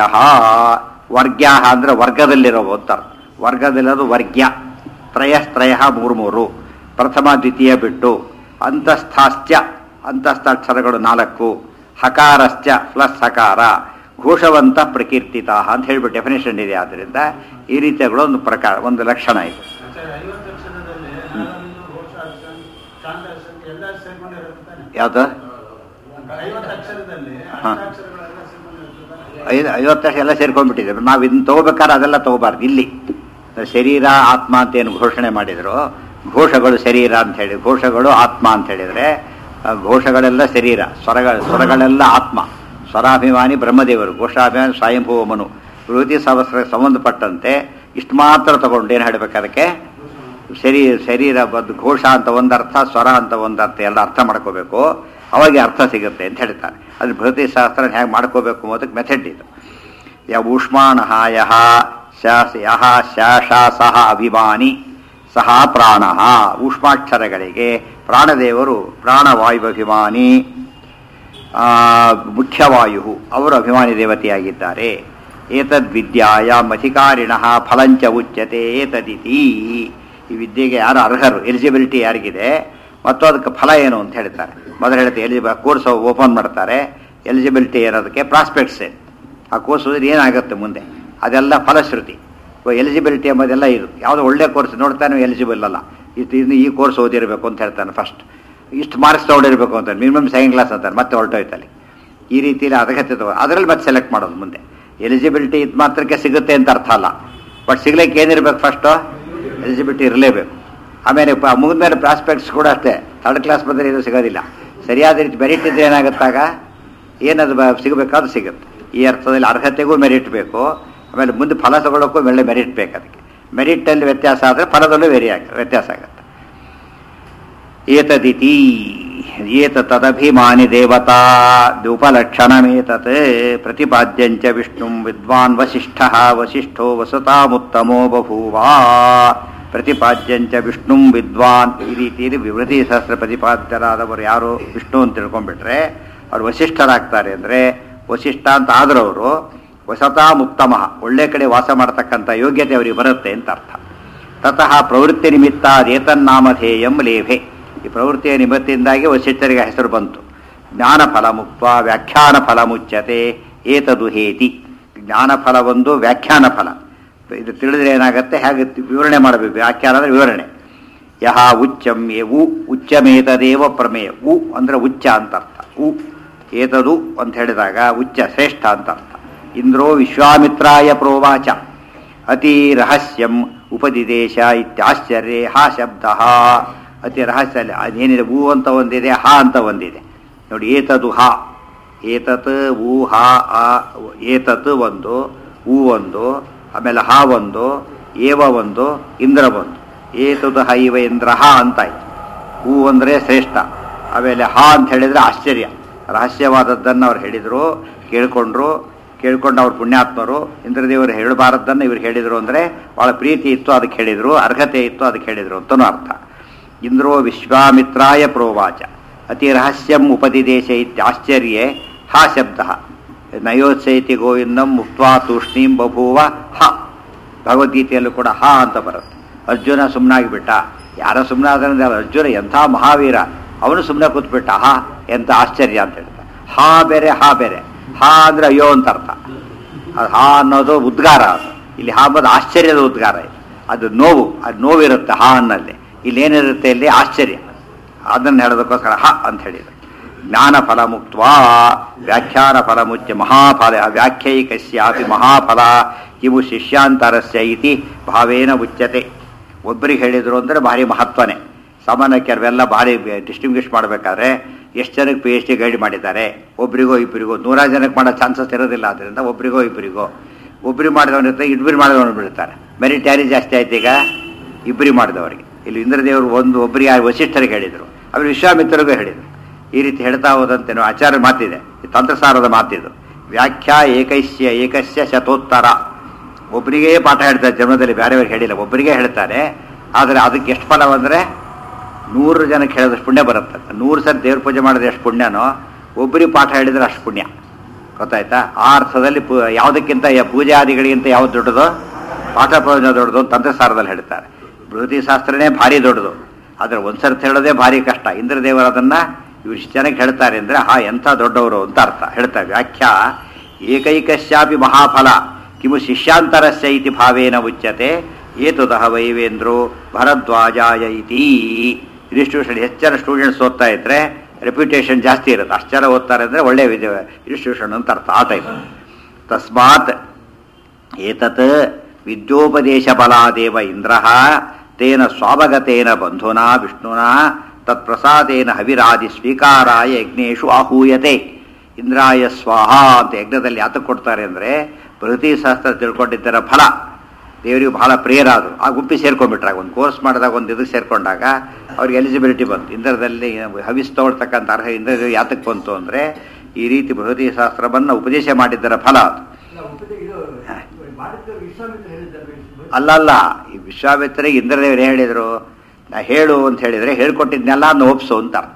ವರ್ಗ್ಯ ಅಂದ್ರೆ ವರ್ಗದಲ್ಲಿರೋ ಅಂತ ವರ್ಗದಲ್ಲಿರೋದು ವರ್ಗ್ಯ ತ್ರಯಸ್ತ್ರಯ ಮೂರು ಮೂರು ಪ್ರಥಮ ದ್ವಿತೀಯ ಬಿಟ್ಟು ಅಂತಸ್ಥಾಶ್ಚ ಅಂತಸ್ಥಾಕ್ಷರಗಳು ನಾಲ್ಕು ಹಕಾರಶ್ಚ ಪ್ಲಸ್ ಹಕಾರ ಘೋಷವಂತ ಪ್ರಕೀರ್ತಿತ ಅಂತ ಹೇಳ್ಬಿಟ್ಟು ಡೆಫಿನೇಷನ್ ಇದೆ ಆದ್ದರಿಂದ ಈ ರೀತಿಯಾಗಳು ಒಂದು ಪ್ರಕಾರ ಒಂದು ಲಕ್ಷಣ ಇದೆ ಐವತ್ತು ಅಕ್ಷರದಲ್ಲಿ ನಾಲ್ಕು ಘೋಷ ಅಕ್ಷರ ಶಾಂತ ಅಕ್ಷರ ಎಲ್ಲ ಸೇರ್ಕೊಂಡಿರುತ್ತೆ ತಾನೆ ಯಾವುದು ಐವತ್ತು ಅಕ್ಷರದಲ್ಲಿ ಹಾ. ಅಷ್ಟಾಕ್ಷರಗಳೆಲ್ಲ ಸೇರ್ಕೊಂಡಿರುತ್ತೆ ತಾನೆ ಐದು ಐವತ್ತು ವರ್ಷ ಎಲ್ಲ ಸೇರ್ಕೊಂಡ್ಬಿಟ್ಟಿದ್ರು ನಾವು ಇದನ್ನ ತಗೋಬೇಕಾದ್ರೆ ಅದೆಲ್ಲ ತಗೋಬಾರ್ದು ಇಲ್ಲಿ ಶರೀರ ಆತ್ಮ ಅಂತ ಏನು ಘೋಷಣೆ ಮಾಡಿದ್ರು ಘೋಷಗಳು ಶರೀರ ಅಂತ ಹೇಳಿ ಘೋಷಗಳು ಆತ್ಮ ಅಂತ ಹೇಳಿದ್ರೆ ಆ ಘೋಷಗಳೆಲ್ಲ ಶರೀರ ಸ್ವರಗಳ ಸ್ವರಗಳೆಲ್ಲ ಆತ್ಮ ಸ್ವರಾಭಿಮಾನಿ ಬ್ರಹ್ಮದೇವರು ಘೋಷಾಭಿಮಾನಿ ಸ್ವಯಂಭೂಮನು ವೃತ್ತಿ ಸಹಸ್ರ ಸಂಬಂಧಪಟ್ಟಂತೆ ಇಷ್ಟು ಮಾತ್ರ ತಗೊಂಡು ಏನು ಹೇಳಬೇಕು ಅದಕ್ಕೆ ಶರೀರ ಶರೀರ ಬದ್ದು ಘೋಷ ಅಂತ ಒಂದರ್ಥ ಸ್ವರ ಅಂತ ಒಂದರ್ಥ ಎಲ್ಲ ಅರ್ಥ ಮಾಡ್ಕೋಬೇಕು ಅವಾಗ ಅರ್ಥ ಸಿಗುತ್ತೆ ಅಂತ ಹೇಳ್ತಾರೆ ಅದು ಬೃಹತಿ ಶಾಸ್ತ್ರ ಹೇಗೆ ಮಾಡ್ಕೋಬೇಕು ಅನ್ನೋದಕ್ಕೆ ಮೆಥಡ್ ಇದು ಯ ಊಷ್ಮಾಣ ಯಹ ಶಾಸ ಯಹ ಶಾಷ ಸಹ ಅಭಿಮಾನಿ ಸಹ ಪ್ರಾಣ ಊಷ್ಮಾಕ್ಷರಗಳಿಗೆ ಪ್ರಾಣದೇವರು ಪ್ರಾಣವಾಯುಭಿಮಾನಿ ಆ, ಮುಖ್ಯವಾಯು ಅವರು ಅಭಿಮಾನಿ ದೇವತೆಯಾಗಿದ್ದಾರೆ ಏತದ್ ವಿದ್ಯಾಯಾಮ್ ಅಧಿಕಾರಿಣ ಫಲಂಚ ಉಚ್ಯತೆ ಏತದಿತಿ ಈ ವಿದ್ಯೆಗೆ ಯಾರು ಅರ್ಹರು ಎಲಿಜಿಬಿಲಿಟಿ ಯಾರಿಗಿದೆ ಮತ್ತು ಅದಕ್ಕೆ ಫಲ ಏನು ಅಂತ ಹೇಳ್ತಾರೆ ಮೊದಲು ಹೇಳ್ತಾರೆ ಎಲಿಜಿಬಲ್ ಕೋರ್ಸ್ ಓಪನ್ ಮಾಡ್ತಾರೆ ಎಲಿಜಿಬಿಲಿಟಿ ಏನೋದಕ್ಕೆ ಪ್ರಾಸ್ಪೆಕ್ಟ್ಸ್ ಏನು ಆ ಕೋರ್ಸ್ ಓದಿದ್ರೆ ಏನಾಗುತ್ತೆ ಮುಂದೆ ಅದೆಲ್ಲ ಫಲಶ್ರುತಿ ಎಲಿಜಿಬಿಲಿಟಿ ಎಂಬುದೆಲ್ಲ ಇದು ಯಾವುದೋ ಒಳ್ಳೆ ಕೋರ್ಸ್ ನೋಡ್ತಾನೆ ಎಲಿಜಿಬಲ್ ಅಲ್ಲ ಇದು ಇನ್ನು ಈ ಕೋರ್ಸ್ ಓದಿರಬೇಕು ಅಂತ ಹೇಳ್ತಾನೆ ಫಸ್ಟ್ ಇಷ್ಟು ಮಾರ್ಕ್ಸ್ ತೊಗೊಂಡಿರ್ಬೇಕು ಅಂತ ಮಿನಿಮಮ್ ಸೆಕೆಂಡ್ ಕ್ಲಾಸ್ ಅಂತಾರೆ ಮತ್ತೆ ಹೊರಟೋಯ್ತಲ್ಲಿ ಈ ರೀತಿಯಲ್ಲಿ ಅರ್ಹತೆ ತಗೋ ಅದರಲ್ಲಿ ಮತ್ತೆ ಸೆಲೆಕ್ಟ್ ಮಾಡೋದು ಮುಂದೆ ಎಲಿಜಿಬಿಲಿಟಿ ಇದು ಮಾತ್ರಕ್ಕೆ ಸಿಗುತ್ತೆ ಅಂತ ಅರ್ಥ ಅಲ್ಲ ಬಟ್ ಸಿಗ್ಲಿಕ್ಕೆ ಏನಿರ್ಬೇಕು ಫಸ್ಟು ಎಲಿಜಿಬಿಲಿಟಿ ಇರಲೇಬೇಕು ಆಮೇಲೆ ಪ- ಮುಗಿದ್ಮೇಲೆ ಪ್ರಾಸ್ಪೆಕ್ಟ್ಸ್ ಕೂಡ ಅಷ್ಟೇ ಥರ್ಡ್ ಕ್ಲಾಸ್ ಬಂದರೆ ಇದು ಸಿಗೋದಿಲ್ಲ ಸರಿಯಾದ ರೀತಿ ಮೆರಿಟ್ ಇದ್ರೆ ಏನಾಗುತ್ತಾಗ ಏನದು ಬ ಸಿಗಬೇಕಾದ್ರೂ ಸಿಗುತ್ತೆ ಈ ಅರ್ಥದಲ್ಲಿ ಅರ್ಹತೆಗೂ ಮೆರಿಟ್ ಬೇಕು ಆಮೇಲೆ ಮುಂದೆ ಫಲ ತಗೊಳ್ಳೋಕ್ಕೂ ಒಳ್ಳೆ ಮೆರಿಟ್ ಬೇಕು ಅದಕ್ಕೆ ಮೆರಿಟಲ್ಲಿ ವ್ಯತ್ಯಾಸ ಆದರೆ ಫಲದಲ್ಲೂ ವೇರಿ ಆಗ ವ್ಯತ್ಯಾಸ ಆಗುತ್ತೆ ಏತದಿತಿ ಏತದಭಿಮಾನಿ ದೇವತಾ ದ್ಯುಪಲಕ್ಷಣಮೇತತ್ ಪ್ರತಿಪಾದ್ಯಂಚ ವಿಷ್ಣು ವಿದ್ವಾನ್ ವಸಿಷ್ಠ ವಸಿಷ್ಠೋ ವಸತಾಮುತ್ತಮೋ ಬಭೂವ ಪ್ರತಿಪಾದ್ಯಂಚ ವಿಷ್ಣು ವಿದ್ವಾನ್ ಈ ರೀತಿಯಲ್ಲಿ ವಿವೃತಿ ಸಹಸ್ರ ಪ್ರತಿಪಾದ್ಯರಾದವರು ಯಾರು ವಿಷ್ಣು ಅಂತ ತಿಳ್ಕೊಂಡ್ಬಿಟ್ರೆ ಅವ್ರು ವಸಿಷ್ಠರಾಗ್ತಾರೆ ಅಂದರೆ ವಸಿಷ್ಠ ಅಂತ ಆದರೂ ಅವರು ವಸತಾಮುತ್ತಮ ಒಳ್ಳೆ ಕಡೆ ವಾಸ ಮಾಡ್ತಕ್ಕಂಥ ಯೋಗ್ಯತೆ ಅವರಿಗೆ ಬರುತ್ತೆ ಅಂತ ಅರ್ಥ ತತಃ ಪ್ರವೃತ್ತಿ ನಿಮಿತ್ತ ಏತನ್ನಾಮಧೇಯಂ ಲೇಭೆ ಈ ಪ್ರವೃತ್ತಿಯ ನಿಮಿತ್ತಿಂದಾಗಿ ವಸಿಷ್ಠರಿಗೆ ಹೆಸರು ಬಂತು ಜ್ಞಾನ ಫಲ ಮುಕ್ತ ವ್ಯಾಖ್ಯಾನ ಫಲ ಮುಚ್ಚತೆ ಏತದು ಹೇತಿ ಜ್ಞಾನ ಫಲ ಒಂದು ವ್ಯಾಖ್ಯಾನ ಫಲ ಇದು ತಿಳಿದ್ರೆ ಏನಾಗುತ್ತೆ ಹೇಗೆ ವಿವರಣೆ ಮಾಡಬೇಕು ವ್ಯಾಖ್ಯಾನ ಅಂದರೆ ವಿವರಣೆ ಯಹ ಉಚ್ಚಂ ಎ ಉ ಉಚ್ಚಮೇತದೇವ ಪ್ರಮೇಯ ಉ ಅಂದರೆ ಉಚ್ಚ ಅಂತ ಅರ್ಥ ಉ ಏತದು ಅಂತ ಹೇಳಿದಾಗ ಉಚ್ಚ ಶ್ರೇಷ್ಠ ಅಂತ ಅರ್ಥ ಇಂದ್ರೋ ವಿಶ್ವಾಮಿತ್ರಾಯ ಪ್ರೋವಾಚ ಅತಿ ರಹಸ್ಯಂ ಉಪದಿದೇಶ ಇತ್ಯಾಶ್ಚರ್ಯೆ ಹಾ ಶಬ್ದ ಅತಿ ರಹಸ್ಯ ಅಲ್ಲಿ ಅದೇನಿದೆ ಊ ಅಂತ ಒಂದಿದೆ ಹಾ ಅಂತ ಒಂದಿದೆ ನೋಡಿ ಏತದು ಹಾ ಏತತ್ ಊ ಹಾ ಆ ಏತತ್ ಒಂದು ಊ ಒಂದು ಆಮೇಲೆ ಹಾ ಒಂದು ಏವ ಒಂದು ಇಂದ್ರ ಒಂದು ಏತದು ಹೈವ ಇಂದ್ರ ಹಾ ಅಂತಾಯ್ತು ಹೂ ಅಂದರೆ ಶ್ರೇಷ್ಠ ಆಮೇಲೆ ಹಾ ಅಂತ ಹೇಳಿದರೆ ಆಶ್ಚರ್ಯ ರಹಸ್ಯವಾದದ್ದನ್ನು ಅವ್ರು ಹೇಳಿದರು ಕೇಳ್ಕೊಂಡ್ರು ಕೇಳ್ಕೊಂಡು ಅವ್ರು ಪುಣ್ಯಾತ್ಮರು ಇಂದ್ರದೇವರು ಹೇಳಬಾರದ್ದನ್ನು ಇವ್ರು ಹೇಳಿದರು ಅಂದರೆ ಭಾಳ ಪ್ರೀತಿ ಇತ್ತು ಅದಕ್ಕೆ ಹೇಳಿದರು ಅರ್ಹತೆ ಇತ್ತು ಅದಕ್ಕೆ ಹೇಳಿದರು ಅಂತನೂ ಅರ್ಥ ಇಂದ್ರೋ ವಿಶ್ವಾಮಿತ್ರಾಯ ಪ್ರೋವಾಚ ಅತಿ ರಹಸ್ಯಂ ಉಪದಿದೇಶ ಇತ್ಯಾಶ್ಚರ್ಯೆ ಹಾ ಶಬ್ದ ನಯೋತ್ಸೈತಿ ಗೋವಿಂದಂ ಮುಕ್ತ್ವಾ ತೂಷ್ಣೀಂ ಬಭೂವ ಹ ಭಗವದ್ಗೀತೆಯಲ್ಲೂ ಕೂಡ ಹ ಅಂತ ಬರುತ್ತೆ ಅರ್ಜುನ ಸುಮ್ಮನಾಗಿಬಿಟ್ಟ ಯಾರ ಸುಮ್ಮನೆ ಆದ್ರೆ ಅರ್ಜುನ ಎಂಥ ಮಹಾವೀರ ಅವನು ಸುಮ್ಮನೆ ಕೂತ್ಬಿಟ್ಟ ಹಾ ಎಂಥ ಆಶ್ಚರ್ಯ ಅಂತ ಹೇಳ್ತಾರೆ ಹಾ ಬೇರೆ ಹಾ ಬೇರೆ ಹಾ ಅಂದ್ರೆ ಅಯ್ಯೋ ಅಂತ ಅರ್ಥ ಅದು ಹಾ ಅನ್ನೋದು ಉದ್ಗಾರ ಅದು ಇಲ್ಲಿ ಹಾ ಅನ್ನೋದು ಆಶ್ಚರ್ಯದ ಉದ್ಗಾರ ಇದು ಅದು ನೋವು ಅದು ನೋವಿರುತ್ತೆ ಹಾ ಅನ್ನಲ್ಲಿ ಇಲ್ಲಿ ಏನಿರುತ್ತೆ ಇಲ್ಲಿ ಆಶ್ಚರ್ಯ ಅದನ್ನು ಹೇಳೋದಕ್ಕೋಸ್ಕರ ಹ ಅಂತ ಹೇಳಿದ್ರು ಜ್ಞಾನ ಫಲ ಮುಕ್ತ ವ್ಯಾಖ್ಯಾನ ಫಲ ಮುಚ್ಚ ಮಹಾಫಲ ವ್ಯಾಖ್ಯೈಕಸ್ಯಾಪಿ ಮಹಾಫಲ ಇವು ಶಿಷ್ಯಾಂತರಸ್ಯ ಇತಿ ಭಾವೇನ ಉಚ್ಯತೆ ಒಬ್ಬರಿಗೆ ಹೇಳಿದ್ರು ಅಂದರೆ ಭಾರಿ ಮಹತ್ವನೇ ಸಾಮಾನ್ಯಕ್ಕೆ ಅವೆಲ್ಲ ಭಾರಿ ಡಿಸ್ಟಿಂಗ್ವಿಷ್ ಮಾಡಬೇಕಾದ್ರೆ ಎಷ್ಟು ಜನಕ್ಕೆ ಪಿ ಎಚ್ ಡಿ ಗೈಡ್ ಮಾಡಿದ್ದಾರೆ ಒಬ್ರಿಗೋ ಇಬ್ಬರಿಗೋ ನೂರಾರು ಜನಕ್ಕೆ ಮಾಡೋ ಚಾನ್ಸಸ್ ಇರೋದಿಲ್ಲ ಆದ್ದರಿಂದ ಒಬ್ರಿಗೋ ಇಬ್ಬರಿಗೋ ಒಬ್ರಿಗೆ ಮಾಡಿದವನು ಇರ್ತಾರೆ ಇಬ್ಬರು ಮಾಡಿದವನು ಬಿಡ್ತಾರೆ ಮೆರಿಟ್ ಯಾರಿಗೆ ಜಾಸ್ತಿ ಆಯ್ತು ಈಗ ಇಬ್ಬರಿಗೆ ಮಾಡಿದವರಿಗೆ ಇಲ್ಲಿ ಇಂದ್ರದೇವರು ಒಂದು ಒಬ್ಬರಿಗೆ ಯಾರು ವಸಿಷ್ಠರಿಗೆ ಹೇಳಿದರು ಅವರು ವಿಶ್ವಾಮಿತ್ರರಿಗೂ ಹೇಳಿದರು ಈ ರೀತಿ ಹೇಳ್ತಾ ಹೋದಂತೆ ಆಚಾರ್ಯ ಮಾತಿದೆ ಈ ತಂತ್ರಸಾರದ ಮಾತಿದು ವ್ಯಾಖ್ಯಾ ಏಕೈಸ್ಯ ಏಕಸ್ಯ ಶತೋತ್ತರ ಒಬ್ಬರಿಗೇ ಪಾಠ ಹೇಳ್ತಾರೆ ಜನ್ಮದಲ್ಲಿ ಬೇರೆಯವ್ರಿಗೆ ಹೇಳಿಲ್ಲ ಒಬ್ಬರಿಗೇ ಹೇಳ್ತಾರೆ ಆದರೆ ಅದಕ್ಕೆ ಎಷ್ಟು ಫಲ ಬಂದರೆ ನೂರು ಜನಕ್ಕೆ ಹೇಳಿದಷ್ಟು ಪುಣ್ಯ ಬರುತ್ತೆ ನೂರು ಸರಿ ದೇವ್ರ ಪೂಜೆ ಮಾಡಿದ್ರೆ ಎಷ್ಟು ಪುಣ್ಯನೋ ಒಬ್ಬರಿಗೆ ಪಾಠ ಹೇಳಿದ್ರೆ ಅಷ್ಟು ಪುಣ್ಯ ಗೊತ್ತಾಯ್ತಾ ಆ ಅರ್ಥದಲ್ಲಿ ಪೂ ಯಾವುದಕ್ಕಿಂತ ಯ- ಪೂಜಾದಿಗಳಿಗಿಂತ ಯಾವ್ದು ದೊಡ್ಡದು ಪಾಠ ಪ್ರಯೋಜನ ದೊಡ್ಡದು ಅಂತ ತಂತ್ರಸಾರದಲ್ಲಿ ಹೇಳ್ತಾರೆ ಬೃಹತಿ ಶಾಸ್ತ್ರನೇ ಭಾರಿ ದೊಡ್ಡದು ಆದರೆ ಒಂದ್ಸರ್ತಿ ಹೇಳೋದೇ ಭಾರಿ ಕಷ್ಟ ಇಂದ್ರದೇವರು ಅದನ್ನು ಇವು ಇಷ್ಟು ಜನಕ್ಕೆ ಹೇಳ್ತಾರೆ ಅಂದರೆ ಹಾ ಎಂಥ ದೊಡ್ಡವರು ಅಂತ ಅರ್ಥ ಹೇಳ್ತಾರೆ ವ್ಯಾಖ್ಯಾ ಏಕೈಕಶ್ಯಾಪಿ ಮಹಾಫಲ ಕಿಮು ಶಿಷ್ಯಾಂತರಸ್ಯ ಇತಿ ಭಾವೇನ ಉಚ್ಯತೆ ಏತುದಹ ವೈವೇಂದ್ರೋ ಭರದ್ವಾಜಾಯ ಇತಿ ಇನ್ಸ್ಟಿಟ್ಯೂಷನ್ ಹೆಚ್ಚು ಜನ ಸ್ಟೂಡೆಂಟ್ಸ್ ಓದ್ತಾ ಇದ್ರೆ ರೆಪ್ಯುಟೇಷನ್ ಜಾಸ್ತಿ ಇರುತ್ತೆ ಅಷ್ಟು ಜನ ಓದ್ತಾರೆ ಅಂದರೆ ಒಳ್ಳೆ ವಿದ್ಯ ಇನ್ಸ್ಟಿಟ್ಯೂಷನ್ ಅಂತ ಅರ್ಥ ಆ ಟೈಪ್ ತಸ್ಮಾತ್ ಏತತ್ ವಿದ್ಯೋಪದೇಶ ಬಲಾದೇವ ಇಂದ್ರ ತೇನ ಸ್ವಾವಗತೇನ ಬಂಧುನಾ ವಿಷ್ಣುನಾ ತತ್ಪ್ರಸಾದೇನ ಹವಿರಾದಿ ಸ್ವೀಕಾರಾಯ ಯಜ್ಞೇಶು ಆಹೂಯತೆ ಇಂದ್ರಾಯ ಸ್ವಾಹ ಅಂತ ಯಜ್ಞದಲ್ಲಿ ಯಾತಕ್ಕೆ ಕೊಡ್ತಾರೆ ಅಂದರೆ ಬೃಹತಿ ಶಾಸ್ತ್ರ ತಿಳ್ಕೊಂಡಿದ್ದರ ಫಲ ದೇವರಿಗೆ ಬಹಳ ಪ್ರಿಯರಾದರು ಆ ಗುಂಪಿ ಸೇರ್ಕೊಂಡ್ಬಿಟ್ರಾಗ ಒಂದು ಕೋರ್ಸ್ ಮಾಡಿದಾಗ ಒಂದು ಇದಕ್ಕೆ ಸೇರ್ಕೊಂಡಾಗ ಅವ್ರಿಗೆ ಎಲಿಜಿಬಿಲಿಟಿ ಬಂತು ಇಂದ್ರದಲ್ಲಿ ಹವಿಸ್ ತಗೊಳ್ತಕ್ಕಂಥ ಅರ್ಹ ಇಂದ್ರ ಯಾತಕ್ಕೆ ಬಂತು ಅಂದರೆ ಈ ರೀತಿ ಬೃಹತಿ ಶಾಸ್ತ್ರವನ್ನು ಉಪದೇಶ ಮಾಡಿದ್ದರ ಫಲ ಅದು ಇಲ್ಲ, ಉಪದೇಶ ಇದು ಮಾಡಿದ್ದು ವಿಶ್ವಾಮಿತ್ರ ಹೇಳಿದ್ದಾರೆ ಅಲ್ಲಲ್ಲ ಈ ವಿಶ್ವಾಮಿತ್ರರಿಗೆ ಇಂದ್ರದೇವರು ಏನು ಹೇಳಿದರು ನಾ ಹೇಳು ಅಂತ ಹೇಳಿದರೆ ಹೇಳ್ಕೊಟ್ಟಿದ್ನೆಲ್ಲ ಅನ್ನು ಒಪ್ಸು ಅಂತ ಅರ್ಥ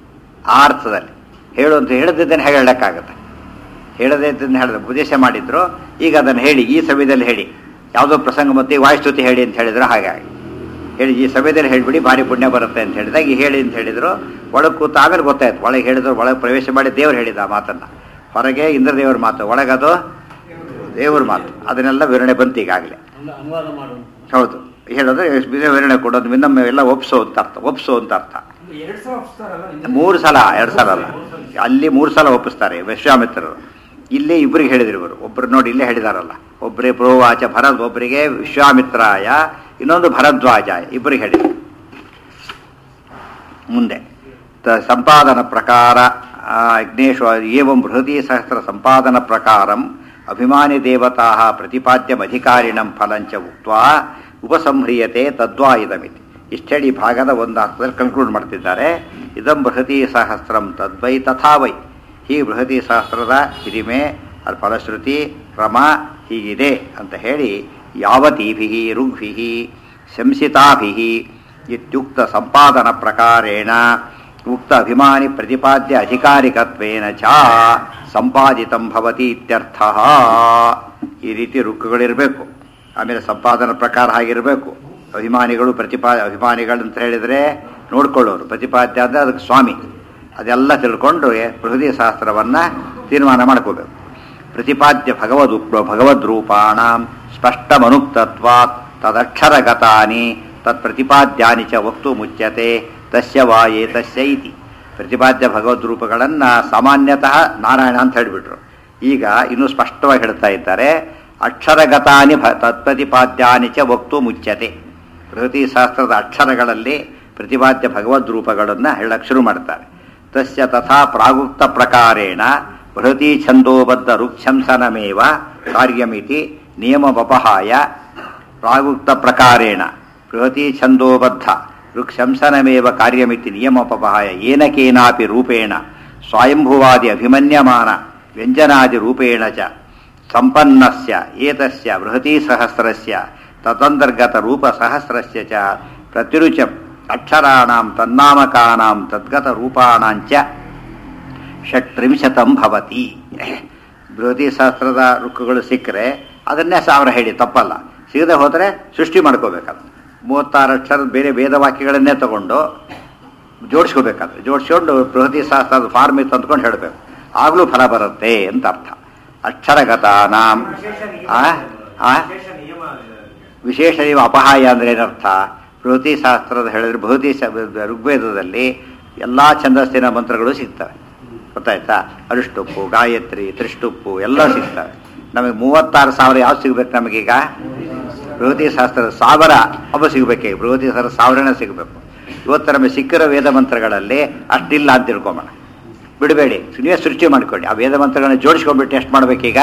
ಆ ಅರ್ಥದಲ್ಲಿ ಹೇಳು ಅಂತ ಹೇಳದಿದ್ದೇನೆ ಹೇಗೆ ಹೇಳಕ್ಕಾಗತ್ತೆ ಹೇಳದೇ ಇದ್ದನ್ನು ಹೇಳಿದ್ರೆ ಉಪದೇಶ ಮಾಡಿದ್ರು ಈಗ ಅದನ್ನು ಹೇಳಿ ಈ ಸಮಯದಲ್ಲಿ ಹೇಳಿ ಯಾವುದೋ ಪ್ರಸಂಗ ಮತ್ತೆ ವಾಯುಸ್ತುತಿ ಹೇಳಿ ಅಂತ ಹೇಳಿದ್ರು ಹಾಗಾಗಿ ಹೇಳಿ ಈ ಸಮಯದಲ್ಲಿ ಹೇಳಿಬಿಡಿ ಭಾರಿ ಪುಣ್ಯ ಬರುತ್ತೆ ಅಂತ ಹೇಳಿದಾಗ ಈ ಹೇಳಿ ಅಂತ ಹೇಳಿದ್ರು ಒಳಗೆ ಕೂತ ಆಮೇಲೆ ಗೊತ್ತಾಯ್ತು ಒಳಗೆ ಹೇಳಿದ್ರು ಒಳಗೆ ಪ್ರವೇಶ ಮಾಡಿ ದೇವರು ಹೇಳಿದ ಆ ಮಾತನ್ನು ಹೊರಗೆ ಇಂದ್ರದೇವ್ರ ಮಾತು ಒಳಗದು ದೇವ್ರ ಮಾತು ಅದನ್ನೆಲ್ಲ ವಿವರಣೆ ಬಂತು ಈಗಾಗಲೇ ಅನುವಾದ ಮಾಡುವಂತ ಹೌದು ಹೇಳೋದು ವಿವರಣೆ ಕೊಡೋದು ಇನ್ನೊಮ್ಮೆ ಎಲ್ಲ ಒಪ್ಸೋ ಅಂತ ಅರ್ಥ ಒಪ್ಸೋ ಅಂತ ಅರ್ಥ ಎರಡ್ ಸಲ ಒಪ್ಸ್ತಾರಲ್ಲ ನಿನ್ನೆ? ಮೂರು ಸಲ ಎರಡು ಸಲ ಅಲ್ಲ ಅಲ್ಲಿ ಮೂರು ಸಲ ಒಪ್ಪಿಸ್ತಾರೆ ವಿಶ್ವಾಮಿತ್ರರು ಇಲ್ಲಿ ಇಬ್ಬರಿಗೆ ಹೇಳಿದ್ರು ಇವರು ಒಬ್ರು ನೋಡಿ ಇಲ್ಲೇ ಹೇಳಿದಾರಲ್ಲ ಒಬ್ಬರೇ ಪ್ರೋವಾಚ ಭರದ್ ಒಬ್ಬರಿಗೆ ವಿಶ್ವಾಮಿತ್ರಾಯ ಇನ್ನೊಂದು ಭರದ್ವಾಜಾಯ ಇಬ್ಬರಿಗೆ ಹೇಳಿದ್ರು ಮುಂದೆ ತ- ಸಂಪಾದನ ಪ್ರಕಾರ ಆ, ಯಜ್ಞೇಶ್ವ ಏವಂ ಬೃಹತಿ ಸಹಸ್ರ ಸಂಪಾದನ ಪ್ರಕಾರಂ ಅಭಿಮಾನಿ ದೇವತಾ ಪ್ರತಿಪಾದ್ಯಮಧಿಕಾರಿಣಂ ಫಲಂಚ ಉಕ್ತ್ವಾ ಉಪಸಂಹ್ರಿಯತೆ ತದ್ವಾ ಇದಮಿತಿ ಇಷ್ಟೇಳಿ ಭಾಗದ ಒಂದು ಅರ್ಥದಲ್ಲಿ ಕನ್ಕ್ಲೂಡ್ ಮಾಡ್ತಿದ್ದಾರೆ ಇದಂ ಬೃಹತಿ ಸಹಸ್ರಂ ತದ್ವೈ ತಥಾ ವೈ ಈ ಬೃಹತಿ ಸಹಸ್ರದ ಹಿರಿಮೆ ಅದ್ರ ಫಲಶ್ರುತಿ ಕ್ರಮ ಹೀಗಿದೆ ಅಂತ ಹೇಳಿ ಯಾವತೀಭಿ ಋಗ್ಭಿ ಶಂಸಿತಾಭಿ ಇತ್ಯುಕ್ತ ಸಂಪಾದನ ಪ್ರಕಾರೇಣ ಉಕ್ತ ಅಭಿಮಾನಿ ಪ್ರತಿಪಾದ್ಯ ಅಧಿಕಾರಿಕತ್ವೇನ ಚ ಸಂಪಾದಿತಂ ಭವತಿ ಇತ್ಯರ್ಥ ಈ ರೀತಿ ರುಕ್ಕುಗಳಿರಬೇಕು ಆಮೇಲೆ ಸಂಪಾದನ ಪ್ರಕಾರ ಹಾಗಿರಬೇಕು ಅಭಿಮಾನಿಗಳು ಪ್ರತಿಪಾ ಅಭಿಮಾನಿಗಳು ಅಂತ ಹೇಳಿದರೆ ನೋಡ್ಕೊಳ್ಳೋರು ಪ್ರತಿಪಾದ್ಯ ಅಂದರೆ ಅದಕ್ಕೆ ಸ್ವಾಮಿ ಅದೆಲ್ಲ ತಿಳ್ಕೊಂಡು ಬೃಹದಿ ಶಾಸ್ತ್ರವನ್ನು ತೀರ್ಮಾನ ಮಾಡ್ಕೋಬೇಕು ಪ್ರತಿಪಾದ್ಯ ಭಗವದ್ ಭಗವದ್ರೂಪಾಣ ಸ್ಪಷ್ಟಮನುಕ್ತತ್ವಾತ್ ತದಕ್ಷರಗತಾನಿ ತತ್ಪ್ರತಿಪಾದ್ಯಾನಿ ಚ ವಕ್ತು ಮುಚ್ಯತೆ ತಸ್ಯ ವಾಯೇ ತಸ್ಯ ಇತಿ ಪ್ರತಿಪಾದ್ಯ ಭಗವದ್ರೂಪಗಳನ್ನು ಸಾಮಾನ್ಯತಃ ನಾರಾಯಣ ಅಂತ ಹೇಳಿಬಿಟ್ರು ಈಗ ಇನ್ನೂ ಸ್ಪಷ್ಟವಾಗಿ ಹೇಳ್ತಾ ಇದ್ದಾರೆ ಅಕ್ಷರಗತಾನಿ ಭ ತತ್ಪ್ರತಿಪಾದ್ಯಾನಿ ಚ ವಕ್ತು ಮುಚ್ಯತೆ ಬೃಹತಿ ಶಾಸ್ತ್ರದ ಅಕ್ಷರಗಳಲ್ಲಿ ಪ್ರತಿಪಾದ್ಯ ಭಗವದ್ ರೂಪಗಳನ್ನು ಹೇಳಕ್ಕೆ ಶುರು ಮಾಡ್ತಾರೆ ತಸ್ಯ ತಥಾ ಪ್ರಾಗುಕ್ತ ಪ್ರಕಾರೇಣ ಬೃಹತಿ ಛಂದೋಬದ್ಧ ರುಕ್ಷಂಸನಮೇವ ಕಾರ್ಯಮಿತಿ ನಿಯಮವಪಹಾಯ ಪ್ರಾಗುಕ್ತ ಪ್ರಕಾರೇಣ ಬೃಹತಿ ಛಂದೋಬದ್ಧ ಋಕ್ಷಂಸನಮೇವ ಕಾರ್ಯಮಿತಿ ನಿಯಮೋಪಹಾಯ ಏನ ಕೇನಾಪಿ ರೂಪೇಣ ಸ್ವಯಂಭುವಾದಿ ಅಭಿಮನ್ಯಮಾನ ವ್ಯಂಜನಾದಿ ರೂಪೇಣ ಚ ಸಂಪನ್ನಸ್ಯ ಏತಸ್ಯ ಬೃಹತಿ ಸಹಸ್ರಸ್ಯ ತದಂತರ್ಗತ ರೂಪ ಸಹಸ್ರಸ್ಯ ಚ ಪ್ರತಿರುಚ ಅಕ್ಷರಾಣಾಂ ತನ್ನಾಮಕಾನಾಂ ತದ್ಗತ ರೂಪಾಣಾಂಚ ಷಟ್ತ್ರಿಂಶತಂ ಭವತಿ ಬೃಹತಿ ಸಹಸ್ರದ ರುಕ್ಕುಗಳು ಸಿಕ್ಕರೆ ಅದನ್ನೇ ಸಾವಿರ ಹೇಳಿ ತಪ್ಪಲ್ಲ ಸಿಗದೆ ಹೋದರೆ ಸೃಷ್ಟಿ ಮಾಡ್ಕೋಬೇಕದು ಮೂವತ್ತಾರು ಅಕ್ಷರದ ಬೇರೆ ವೇದ ವಾಕ್ಯಗಳನ್ನೇ ತಗೊಂಡು ಜೋಡಿಸ್ಕೋಬೇಕಾದ್ರೆ ಜೋಡಿಸ್ಕೊಂಡು ಬೃಹತಿ ಶಾಸ್ತ್ರದ ಫಾರ್ಮಿ ತಂದ್ಕೊಂಡು ಹೇಳಬೇಕು ಆಗಲೂ ಫಲ ಬರುತ್ತೆ ಅಂತ ಅರ್ಥ ಅಕ್ಷರಗತಾನಾಂ ಆ ಆ ವಿಶೇಷ ನಿಯಮ ಇದೆ ಅದಕ್ಕೆ. ವಿಶೇಷ ನೀವು ಅಪಹಾಯ ಅಂದ್ರೆ ಏನರ್ಥ ಬೃಹತಿ ಶಾಸ್ತ್ರದ ಹೇಳಿದ್ರೆ ಬೃಹತಿ ಶ- ಋಗ್ವೇದದಲ್ಲಿ ಎಲ್ಲ ಛಂದಸ್ಸಿನ ಮಂತ್ರಗಳು ಸಿಗ್ತವೆ ಗೊತ್ತಾಯ್ತಾ ಅರಿಷ್ಟುಪ್ಪು ಗಾಯತ್ರಿ ತ್ರಿಷ್ಟುಪ್ಪು ಎಲ್ಲ ಸಿಗ್ತವೆ ನಮಗೆ ಮೂವತ್ತಾರು ಸಾವಿರ ಯಾವ್ದು ಸಿಗ್ಬೇಕು ನಮಗೀಗ ಬೃಹತಿ ಶಾಸ್ತ್ರದ ಸಾವಿರ ಅವ ಸಿಗ್ಬೇಕೀಗ ಬೃಹತಿ ಶಾಸ್ತ್ರ ಸಾವಿರನೇ ಸಿಗಬೇಕು ಇವತ್ತು ನಮಗೆ ಸಿಕ್ಕಿರೋ ವೇದ ಮಂತ್ರಗಳಲ್ಲಿ ಅಷ್ಟಿಲ್ಲ ಅಂತ ತಿಳ್ಕೊಂಬೋಣ ಬಿಡಬೇಡಿ ನೀವೇ ಸೃಷ್ಟಿ ಮಾಡ್ಕೊಳ್ಳಿ ಆ ವೇದ ಮಂತ್ರಗಳನ್ನ ಜೋಡಿಸ್ಕೊಂಡ್ಬಿಟ್ಟು ಎಷ್ಟು ಮಾಡ್ಬೇಕೀಗ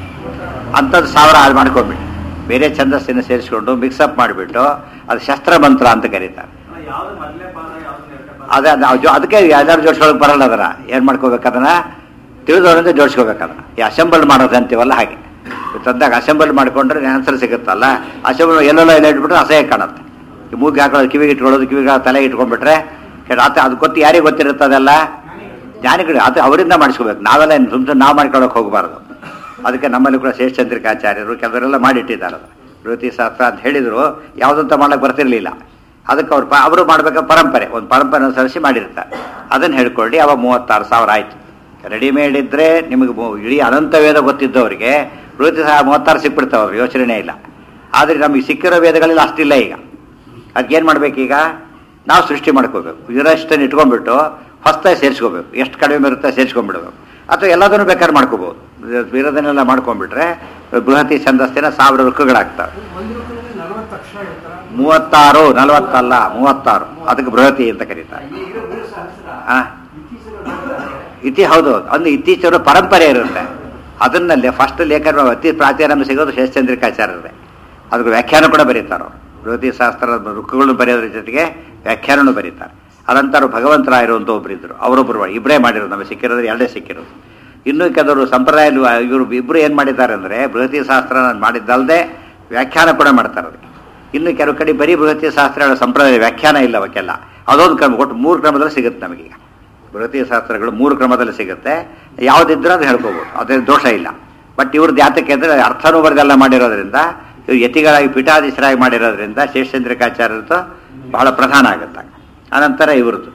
ಅಂಥದ್ದು ಸಾವಿರ ಹಾಳು ಮಾಡ್ಕೊಂಡ್ಬಿಟ್ಟು ಬೇರೆ ಛಂದಸ್ಸಿನ ಸೇರಿಸ್ಕೊಂಡು ಮಿಕ್ಸಪ್ ಮಾಡಿಬಿಟ್ಟು ಅದು ಶಸ್ತ್ರ ಮಂತ್ರ ಅಂತ ಕರೀತಾರೆ ಅಲ್ಲ, ಯಾವ್ದು ಮೊದಲನೇ ಪಾದ ಯಾವ್ದು ಎರಡನೇ ಪಾದ ಅದೇ ನಾವು ಜೋ- ಅದಕ್ಕೆ ಯಾವ್ದಾದ್ರು ಜೋಡಿಸ್ಕೊಳಕ್ ಬರಲ್ಲ ಅದನ್ನ ಏನು ಮಾಡ್ಕೋಬೇಕು ಅದನ್ನ ತಿಳಿದವರಿಂದ ಜೋಡಿಸ್ಕೋಬೇಕು ಅದನ್ನ ಈ ಅಸೆಂಬಲ್ ಮಾಡೋದು ಅಂತೀವಲ್ಲ ಹಾಗೆ ತಂದಾಗ ಅಸೆಂಬಲ್ ಮಾಡ್ಕೊಂಡ್ರೆ ಆನ್ಸರ್ ಸಿಗುತ್ತಲ್ಲ ಅಸೆಂಬಲ್ ಎಲ್ಲೆಲ್ಲ ಎಲ್ಲ ಇಟ್ಬಿಟ್ರೆ ಅಸಹ್ಯ ಕಾಣುತ್ತೆ ಈ ಮೂಗಿಗೆ ಹಾಕೊಳ್ಳೋದು ಕಿವಿಗೆ ಇಟ್ಕೊಳ್ಳೋದು ಕಿವಿಗೆ ತಲೆಗೆ ಇಟ್ಕೊಂಡ್ಬಿಟ್ರೆ ಕೆಟ್ಟ- ಆತ ಅದು ಗೊತ್ತು ಯಾರಿಗೆ ಗೊತ್ತಿರುತ್ತೆ ಅದೆಲ್ಲ ಜ್ಞಾನಿಗಳು ಅದು ಅವರಿಂದ ಮಾಡಿಸ್ಕೋಬೇಕು ನಾವೆಲ್ಲ ಸುಮ್ ಸುಮ್ಮನೆ ನಾವು ಮಾಡ್ಕೊಳಕ್ ಹೋಗಬಾರ್ದು ಅದಕ್ಕೆ ನಮ್ಮಲ್ಲಿ ಕೂಡ ಶೇಷಚಂದ್ರಿಕಾಚಾರ್ಯರು ಕೆಲವರೆಲ್ಲ ಮಾಡಿಟ್ಟಿದ್ದಾರೆ ಅದು ಬೃಹತಿ ಶಾಸ್ತ್ರ ಅಂತ ಹೇಳಿದ್ರು ಯಾವುದಂತ ಮಾಡಕ್ ಬರ್ತಿರ್ಲಿಲ್ಲ ಅದಕ್ಕೆ ಅವ್ರು ಪ- ಅವರು ಮಾಡ್ಬೇಕಾದ ಪರಂಪರೆ ಒಂದು ಪರಂಪರೆ ಅನುಸರಿಸಿ ಮಾಡಿರ್ತಾರೆ ಅದನ್ನು ಹೇಳ್ಕೊಳ್ಳಿ ಅವ ಮೂವತ್ತಾರು ಸಾವಿರ ಆಯ್ತು ರೆಡಿಮೇಡ್ ಇದ್ರೆ ನಿಮಗೆ ಮು- ಇಡೀ ಅನಂತ ವೇದ ಗೊತ್ತಿದ್ದವರಿಗೆ ಬೃಹತಿ ಸಹ ಮೂವತ್ತಾರು ಸಿಕ್ಬಿಡ್ತಾವೆ ಅವ್ರು ಯೋಚನೆ ಇಲ್ಲ ಆದರೆ ನಮಗೆ ಸಿಕ್ಕಿರೋ ವೇದಗಳಲ್ಲಿ ಅಷ್ಟಿಲ್ಲ ಈಗ ಅದಕ್ಕೇನು ಮಾಡ್ಬೇಕೀಗ ನಾವು ಸೃಷ್ಟಿ ಮಾಡ್ಕೋಬೇಕು ಇದರಷ್ಟನ್ನು ಇಟ್ಕೊಂಡ್ಬಿಟ್ಟು ಹೊಸ್ತಾಗಿ ಸೇರಿಸ್ಕೋಬೇಕು ಎಷ್ಟು ಕಡಿಮೆ ಇರುತ್ತೆ ಸೇರಿಸ್ಕೊಂಡ್ಬಿಡ್ಬೇಕು ಅಥವಾ ಎಲ್ಲದನ್ನು ಬೇಕಾದ್ರೆ ಮಾಡ್ಕೋಬೋದು ಇರೋದನ್ನೆಲ್ಲ ಮಾಡ್ಕೊಂಡ್ಬಿಟ್ರೆ ಬೃಹತಿ ಛಂದಸ್ಸಿನ ಸಾವಿರ ರುಕ್ಕುಗಳಾಗ್ತವೆ ಒಂದು ರೂಪದಲ್ಲಿ ನಲವತ್ತು ಅಕ್ಷರ ಇರ್ತಾರ ಮೂವತ್ತಾರು ನಲವತ್ತಲ್ಲ ಮೂವತ್ತಾರು ಅದಕ್ಕೆ ಬೃಹತಿ ಅಂತ ಕರೀತಾರೆ ಈಗ ಗುರು ಸಹಸ್ರ ಆ ಇತ್ತೀಚಿನ ನೋಡಿದ್ರೆ ಇತಿ ಹೌದು ಒಂದು ಇತ್ತೀಚಿನ ಪರಂಪರೆ ಇರುತ್ತೆ ಅದನ್ನಲ್ಲಿ ಫಸ್ಟ್ ಲೇಖನ ಅತಿ ಪ್ರಾಚೀನ ಸಿಗೋದು ಶೇಷಚಂದ್ರಿಕಾಚಾರ್ಯರೇ ಅದಕ್ಕೆ ವ್ಯಾಖ್ಯಾನ ಕೂಡ ಬರೀತಾರೆ ಅವರು ಬೃಹತಿ ಶಾಸ್ತ್ರದ ರುಕ್ಕುಗಳನ್ನು ಬರೆಯೋದ್ರ ಜೊತೆಗೆ ವ್ಯಾಖ್ಯಾನನೂ ಬರೀತಾರೆ ಅನಂತರ ಭಗವಂತರಾಯರು ಅಂತ ಒಬ್ರು ಇದ್ರು ಅವರೊಬ್ಬರು ಇಬ್ಬರೇ ಮಾಡಿರೋದು ನಮಗೆ ಸಿಕ್ಕಿರೋದು ಎರಡೇ ಸಿಕ್ಕಿರೋದು ಇನ್ನೂ ಕೆಲವರು ಸಂಪ್ರದಾಯ ಇವರು ಇಬ್ಬರು ಏನು ಮಾಡಿದ್ದಾರೆ ಅಂದರೆ ಬೃಹತಿ ಶಾಸ್ತ್ರ ಮಾಡಿದ್ದಲ್ಲದೆ ವ್ಯಾಖ್ಯಾನ ಕೂಡ ಮಾಡ್ತಾರೆ ಅದಕ್ಕೆ ಇನ್ನು ಕೆಲವು ಕಡೆ ಬರೀ ಬೃಹತಿ ಶಾಸ್ತ್ರಗಳ ಸಂಪ್ರದಾಯ ವ್ಯಾಖ್ಯಾನ ಇಲ್ಲ ಅವಕ್ಕೆಲ್ಲ ಅದೊಂದು ಕ್ರಮ ಒಟ್ಟು ಮೂರು ಕ್ರಮದಲ್ಲಿ ಸಿಗುತ್ತೆ ನಮಗೀಗ ಬೃಹತಿ ಶಾಸ್ತ್ರಗಳು ಮೂರು ಕ್ರಮದಲ್ಲಿ ಸಿಗುತ್ತೆ ಯಾವುದಿದ್ರೂ ಅದು ಹೇಳ್ಕೋಬೋದು ಅದೇ ದೋಷ ಇಲ್ಲ ಬಟ್ ಇವ್ರದ್ದು ಯಾತಕ್ಕೆ ಅಂದರೆ ಅರ್ಥನೂ ಬರೆದೆಲ್ಲ ಮಾಡಿರೋದ್ರಿಂದ ಇವ್ರು ಯತಿಗಳಾಗಿ ಪೀಠಾಧೀಶರಾಗಿ ಮಾಡಿರೋದ್ರಿಂದ ಶೇಷಚಂದ್ರಿಕಾಚಾರ್ಯರದ್ದು ಬಹಳ ಪ್ರಧಾನ ಆಗುತ್ತೆ ಅನಂತರ ಇವ್ರದ್ದು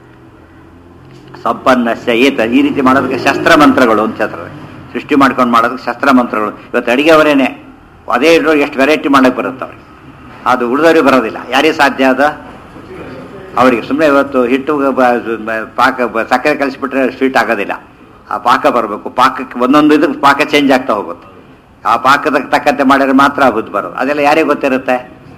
ಸಂಪನ್ನಸ್ಯ ಏತ ಈ ರೀತಿ ಮಾಡೋದಕ್ಕೆ ಶಸ್ತ್ರ ಮಂತ್ರಗಳು ಅಂತ ಹೇಳ್ತಾರೆ ಸೃಷ್ಟಿ ಮಾಡ್ಕೊಂಡು ಮಾಡೋದಕ್ಕೆ ಶಸ್ತ್ರ ಮಂತ್ರಗಳು ಇವತ್ತು ಅಡಿಗೆ ಅವರೇನೆ ಅದೇ ಇರೋ ಎಷ್ಟು ವೆರೈಟಿ ಮಾಡಕ್ಕೆ ಬರುತ್ತೆ ಅವ್ರಿಗೆ ಅದು ಉಳಿದವ್ರಿಗೆ ಬರೋದಿಲ್ಲ ಯಾರಿಗೆ ಸಾಧ್ಯ ಅದು ಅವರಿಗೆ ಸುಮ್ಮನೆ ಇವತ್ತು ಹಿಟ್ಟು ಬ- ಬ- ಪಾಕ ಬ- ಸಕ್ಕರೆ ಕಲಿಸ್ಬಿಟ್ರೆ ಸ್ವೀಟ್ ಆಗೋದಿಲ್ಲ ಆ ಪಾಕ ಬರಬೇಕು ಪಾಕಕ್ಕೆ ಒಂದೊಂದು ಇದಕ್ಕೆ ಪಾಕ ಚೇಂಜ್ ಆಗ್ತಾ ಹೋಗುತ್ತೆ ಆ ಪಾಕದ ತಕ್ಕಂತೆ ಮಾಡಿದ್ರೆ ಮಾತ್ರ ಆ ಬುದ್ಧಿ ಬರೋದು ಅದೆಲ್ಲ ಯಾರಿಗೆ ಗೊತ್ತಿರುತ್ತೆ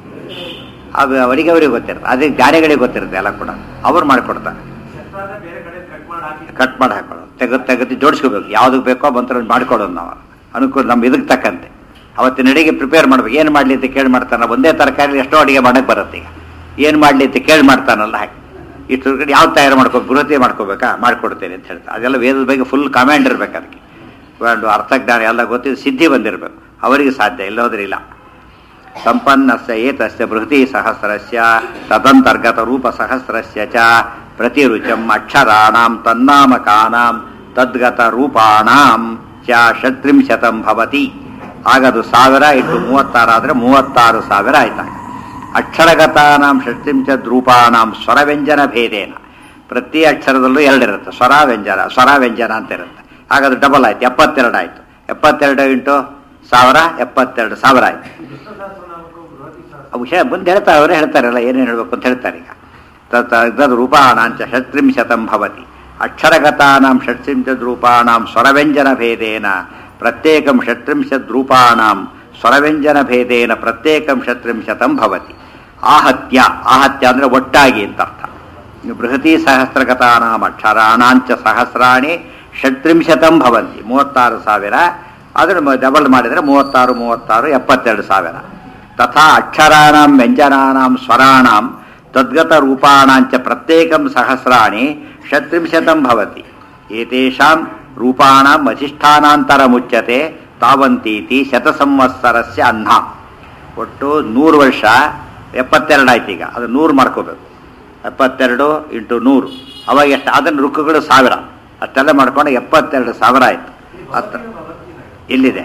ಅದು ಅವರಿಗೆ ಅವರಿಗೆ ಗೊತ್ತಿರುತ್ತೆ ಅದೇ ಜ್ಞಾನಿಗಳಿಗೆ ಗೊತ್ತಿರುತ್ತೆ ಎಲ್ಲ ಕೂಡ ಅವ್ರು ಮಾಡಿಕೊಡ್ತಾರೆ ಶಸ್ತ್ರಾದ ಬೇರೆ ಕಡೆ ಕಟ್ ಮಾಡಿ ಹಾಕಿ ಕಟ್ ಮಾಡಿ ಹಾಕೊಳ್ಳೋದು ತೆಗೆದು ತೆಗೆದು ಜೋಡಿಸ್ಕೋಬೇಕು ಯಾವುದಕ್ಕೆ ಬೇಕೋ ಮಂತ್ರ ಮಾಡ್ಕೊಡೋದು ನಾವು ಅನುಕೂಲ ನಮ್ಮ ಇದಕ್ಕೆ ತಕ್ಕಂತೆ ಅವತ್ತಿನ ಅಡಿಗೆ ಪ್ರಿಪೇರ್ ಮಾಡ್ಬೇಕು ಏನು ಮಾಡಲಿ ಅಂತ ಕೇಳಿ ಮಾಡ್ತಾನೆ ಒಂದೇ ತರಕಾರಿ ಎಷ್ಟೋ ಅಡಿಗೆ ಮಾಡಕ್ಕೆ ಬರುತ್ತೆ ಈಗ ಏನು ಮಾಡಲಿ ಅಂತ ಕೇಳಿ ಮಾಡ್ತಾನಲ್ಲ ಹಾಗೆ ಇಷ್ಟು ಕಡೆ ಯಾವ ತಯಾರು ಮಾಡ್ಕೋ ಬೃಹತಿ ಮಾಡ್ಕೋಬೇಕಾ ಮಾಡ್ಕೊಡ್ತೇನೆ ಅಂತ ಹೇಳ್ತಾರೆ ಅದೆಲ್ಲ ವೇದದ ಬಗ್ಗೆ ಫುಲ್ ಕಮಾಂಡ್ ಇರ್ಬೇಕು ಅದಕ್ಕೆ ಒಂದು ಅರ್ಥಜ್ಞಾನ ಎಲ್ಲ ಗೊತ್ತಿದ್ದು ಸಿದ್ಧಿ ಬಂದಿರಬೇಕು ಅವರಿಗೆ ಸಾಧ್ಯ ಇಲ್ಲೋದ್ರೆ ಇಲ್ಲ ಸಂಪನ್ನಸ್ಯ ಏತಸ್ಯ ಬೃಹತಿ ಸಹಸ್ರಸ್ಯ ತದಂತರ್ಗತ ರೂಪ ಸಹಸ್ರಸ್ಯ ಚ ಪ್ರತಿರುಚಂ ಅಕ್ಷರಾಣಾಂ ತನ್ನಾಮಕಾನಾಂ ತದ್ಗತ ರೂಪಾಣಾಂ ಚ ಷಟ್ರಿಂಶತಂ ಭವತಿ ಆಗದು ಸಾವಿರ ಇಂಟು ಮೂವತ್ತಾರು ಆದರೆ ಮೂವತ್ತಾರು ಸಾವಿರ ಆಯ್ತಾಗ ಅಕ್ಷರಗತಾನಾಂ ಷಟ್ರಿಂಶದ್ ರೂಪಾಣಾಂ ಸ್ವರವ್ಯಂಜನ ಭೇದೇನ ಪ್ರತಿ ಅಕ್ಷರದಲ್ಲೂ ಎರಡಿರುತ್ತೆ ಸ್ವರ ವ್ಯಂಜನ ಸ್ವರ ವ್ಯಂಜನ ಅಂತ ಇರುತ್ತೆ ಹಾಗಾದ್ರೆ ಡಬಲ್ ಆಯ್ತು ಎಪ್ಪತ್ತೆರಡು ಆಯ್ತು ಎಪ್ಪತ್ತೆರಡು ಇಂಟು ಸಾವಿರ ಎಪ್ಪತ್ತೆರಡು ಸಾವಿರ ಆಯ್ತು ವಿಷ್ಣು ಸಹಸ್ರನಾಮಕ್ಕೂ ಬೃಹತಿ ಸಹಸ್ರ ಆ ವಿಷಯ ಬಂದು ಹೇಳ್ತಾರೆ ಅವರೇ ಹೇಳ್ತಾರಲ್ಲ ಏನೇನು ಹೇಳಬೇಕು ಅಂತ ಹೇಳ್ತಾರೆ ಈಗ ತದ್ ರೂಪಾಣಾಂಚ ಷಟ್ರಿಂಶತಂ ಭವತಿ ಅಕ್ಷರಗತಾನಾಂ ಷಟ್ರಿಂಶದ್ ರೂಪಾಣಾಂ ಸ್ವರವ್ಯಂಜನ ಭೇದೇನ ಪ್ರತ್ಯೇಕಂ ಷಟ್ರಿಂಶದ್ ರೂಪಾಣಾಂ ಸ್ವರವ್ಯಂಜನ ಭೇದೇನ ಪ್ರತ್ಯೇಕಂ ಷಟ್ರಿಂಶತಂ ಭವತಿ ಆಹತ್ಯ ಆಹತ್ಯ ಅಂದ್ರೆ ಒಟ್ಟಾಗಿ ಅಂತ ಅರ್ಥ ಬೃಹತಿ ಸಹಸ್ರಗತಾನಾಂ ಅಕ್ಷರಾಣಾಂಚ ಸಹಸ್ರಾಣಿ ಷಟ್ರಿಂಶತಂ ಭವಂತಿ ಮೂವತ್ತಾರು ಸಾವಿರ ಅದನ್ನು ಡಬಲ್ ಮಾಡಿದರೆ ಮೂವತ್ತಾರು ಮೂವತ್ತಾರು ಎಪ್ಪತ್ತೆರಡು ಸಾವಿರ ತಥಾ ಅಕ್ಷರಾಣಾಂ ವ್ಯಂಜನಾನಾಂ ಸ್ವರಾಣಾಂ ತದ್ಗತ ರೂಪಾಣಾಂಚ ಪ್ರತ್ಯೇಕಂ ಸಹಸ್ರಾಣಿ ಷಟ್ರಿಂಶತಂ ಭವತಿ ಏತೇಷಾಂ ರೂಪಾಣಾಂ ಅಧಿಷ್ಠಾನಾಂತರ ಮುಚ್ಯತೆ ತಾವಂತೀತಿ ಶತಸಂವತ್ಸರಸ್ಯ ಅನ್ನ ಒಟ್ಟು ನೂರು ವರ್ಷ ಎಪ್ಪತ್ತೆರಡು ಆಯ್ತು ಈಗ ಅದು ನೂರು ಮಾಡ್ಕೋಬೇಕು ಎಪ್ಪತ್ತೆರಡು ಇಂಟು ನೂರು ಅವಾಗ ಎಷ್ಟು ಅದನ್ನು ರುಕ್ಕುಗಳು ಸಾವಿರ ಅಷ್ಟೆಲ್ಲ ಮಾಡ್ಕೊಂಡು ಎಪ್ಪತ್ತೆರಡು ಸಾವಿರ ಆಯ್ತು ಹತ್ತು ಎಲ್ಲಿದೆ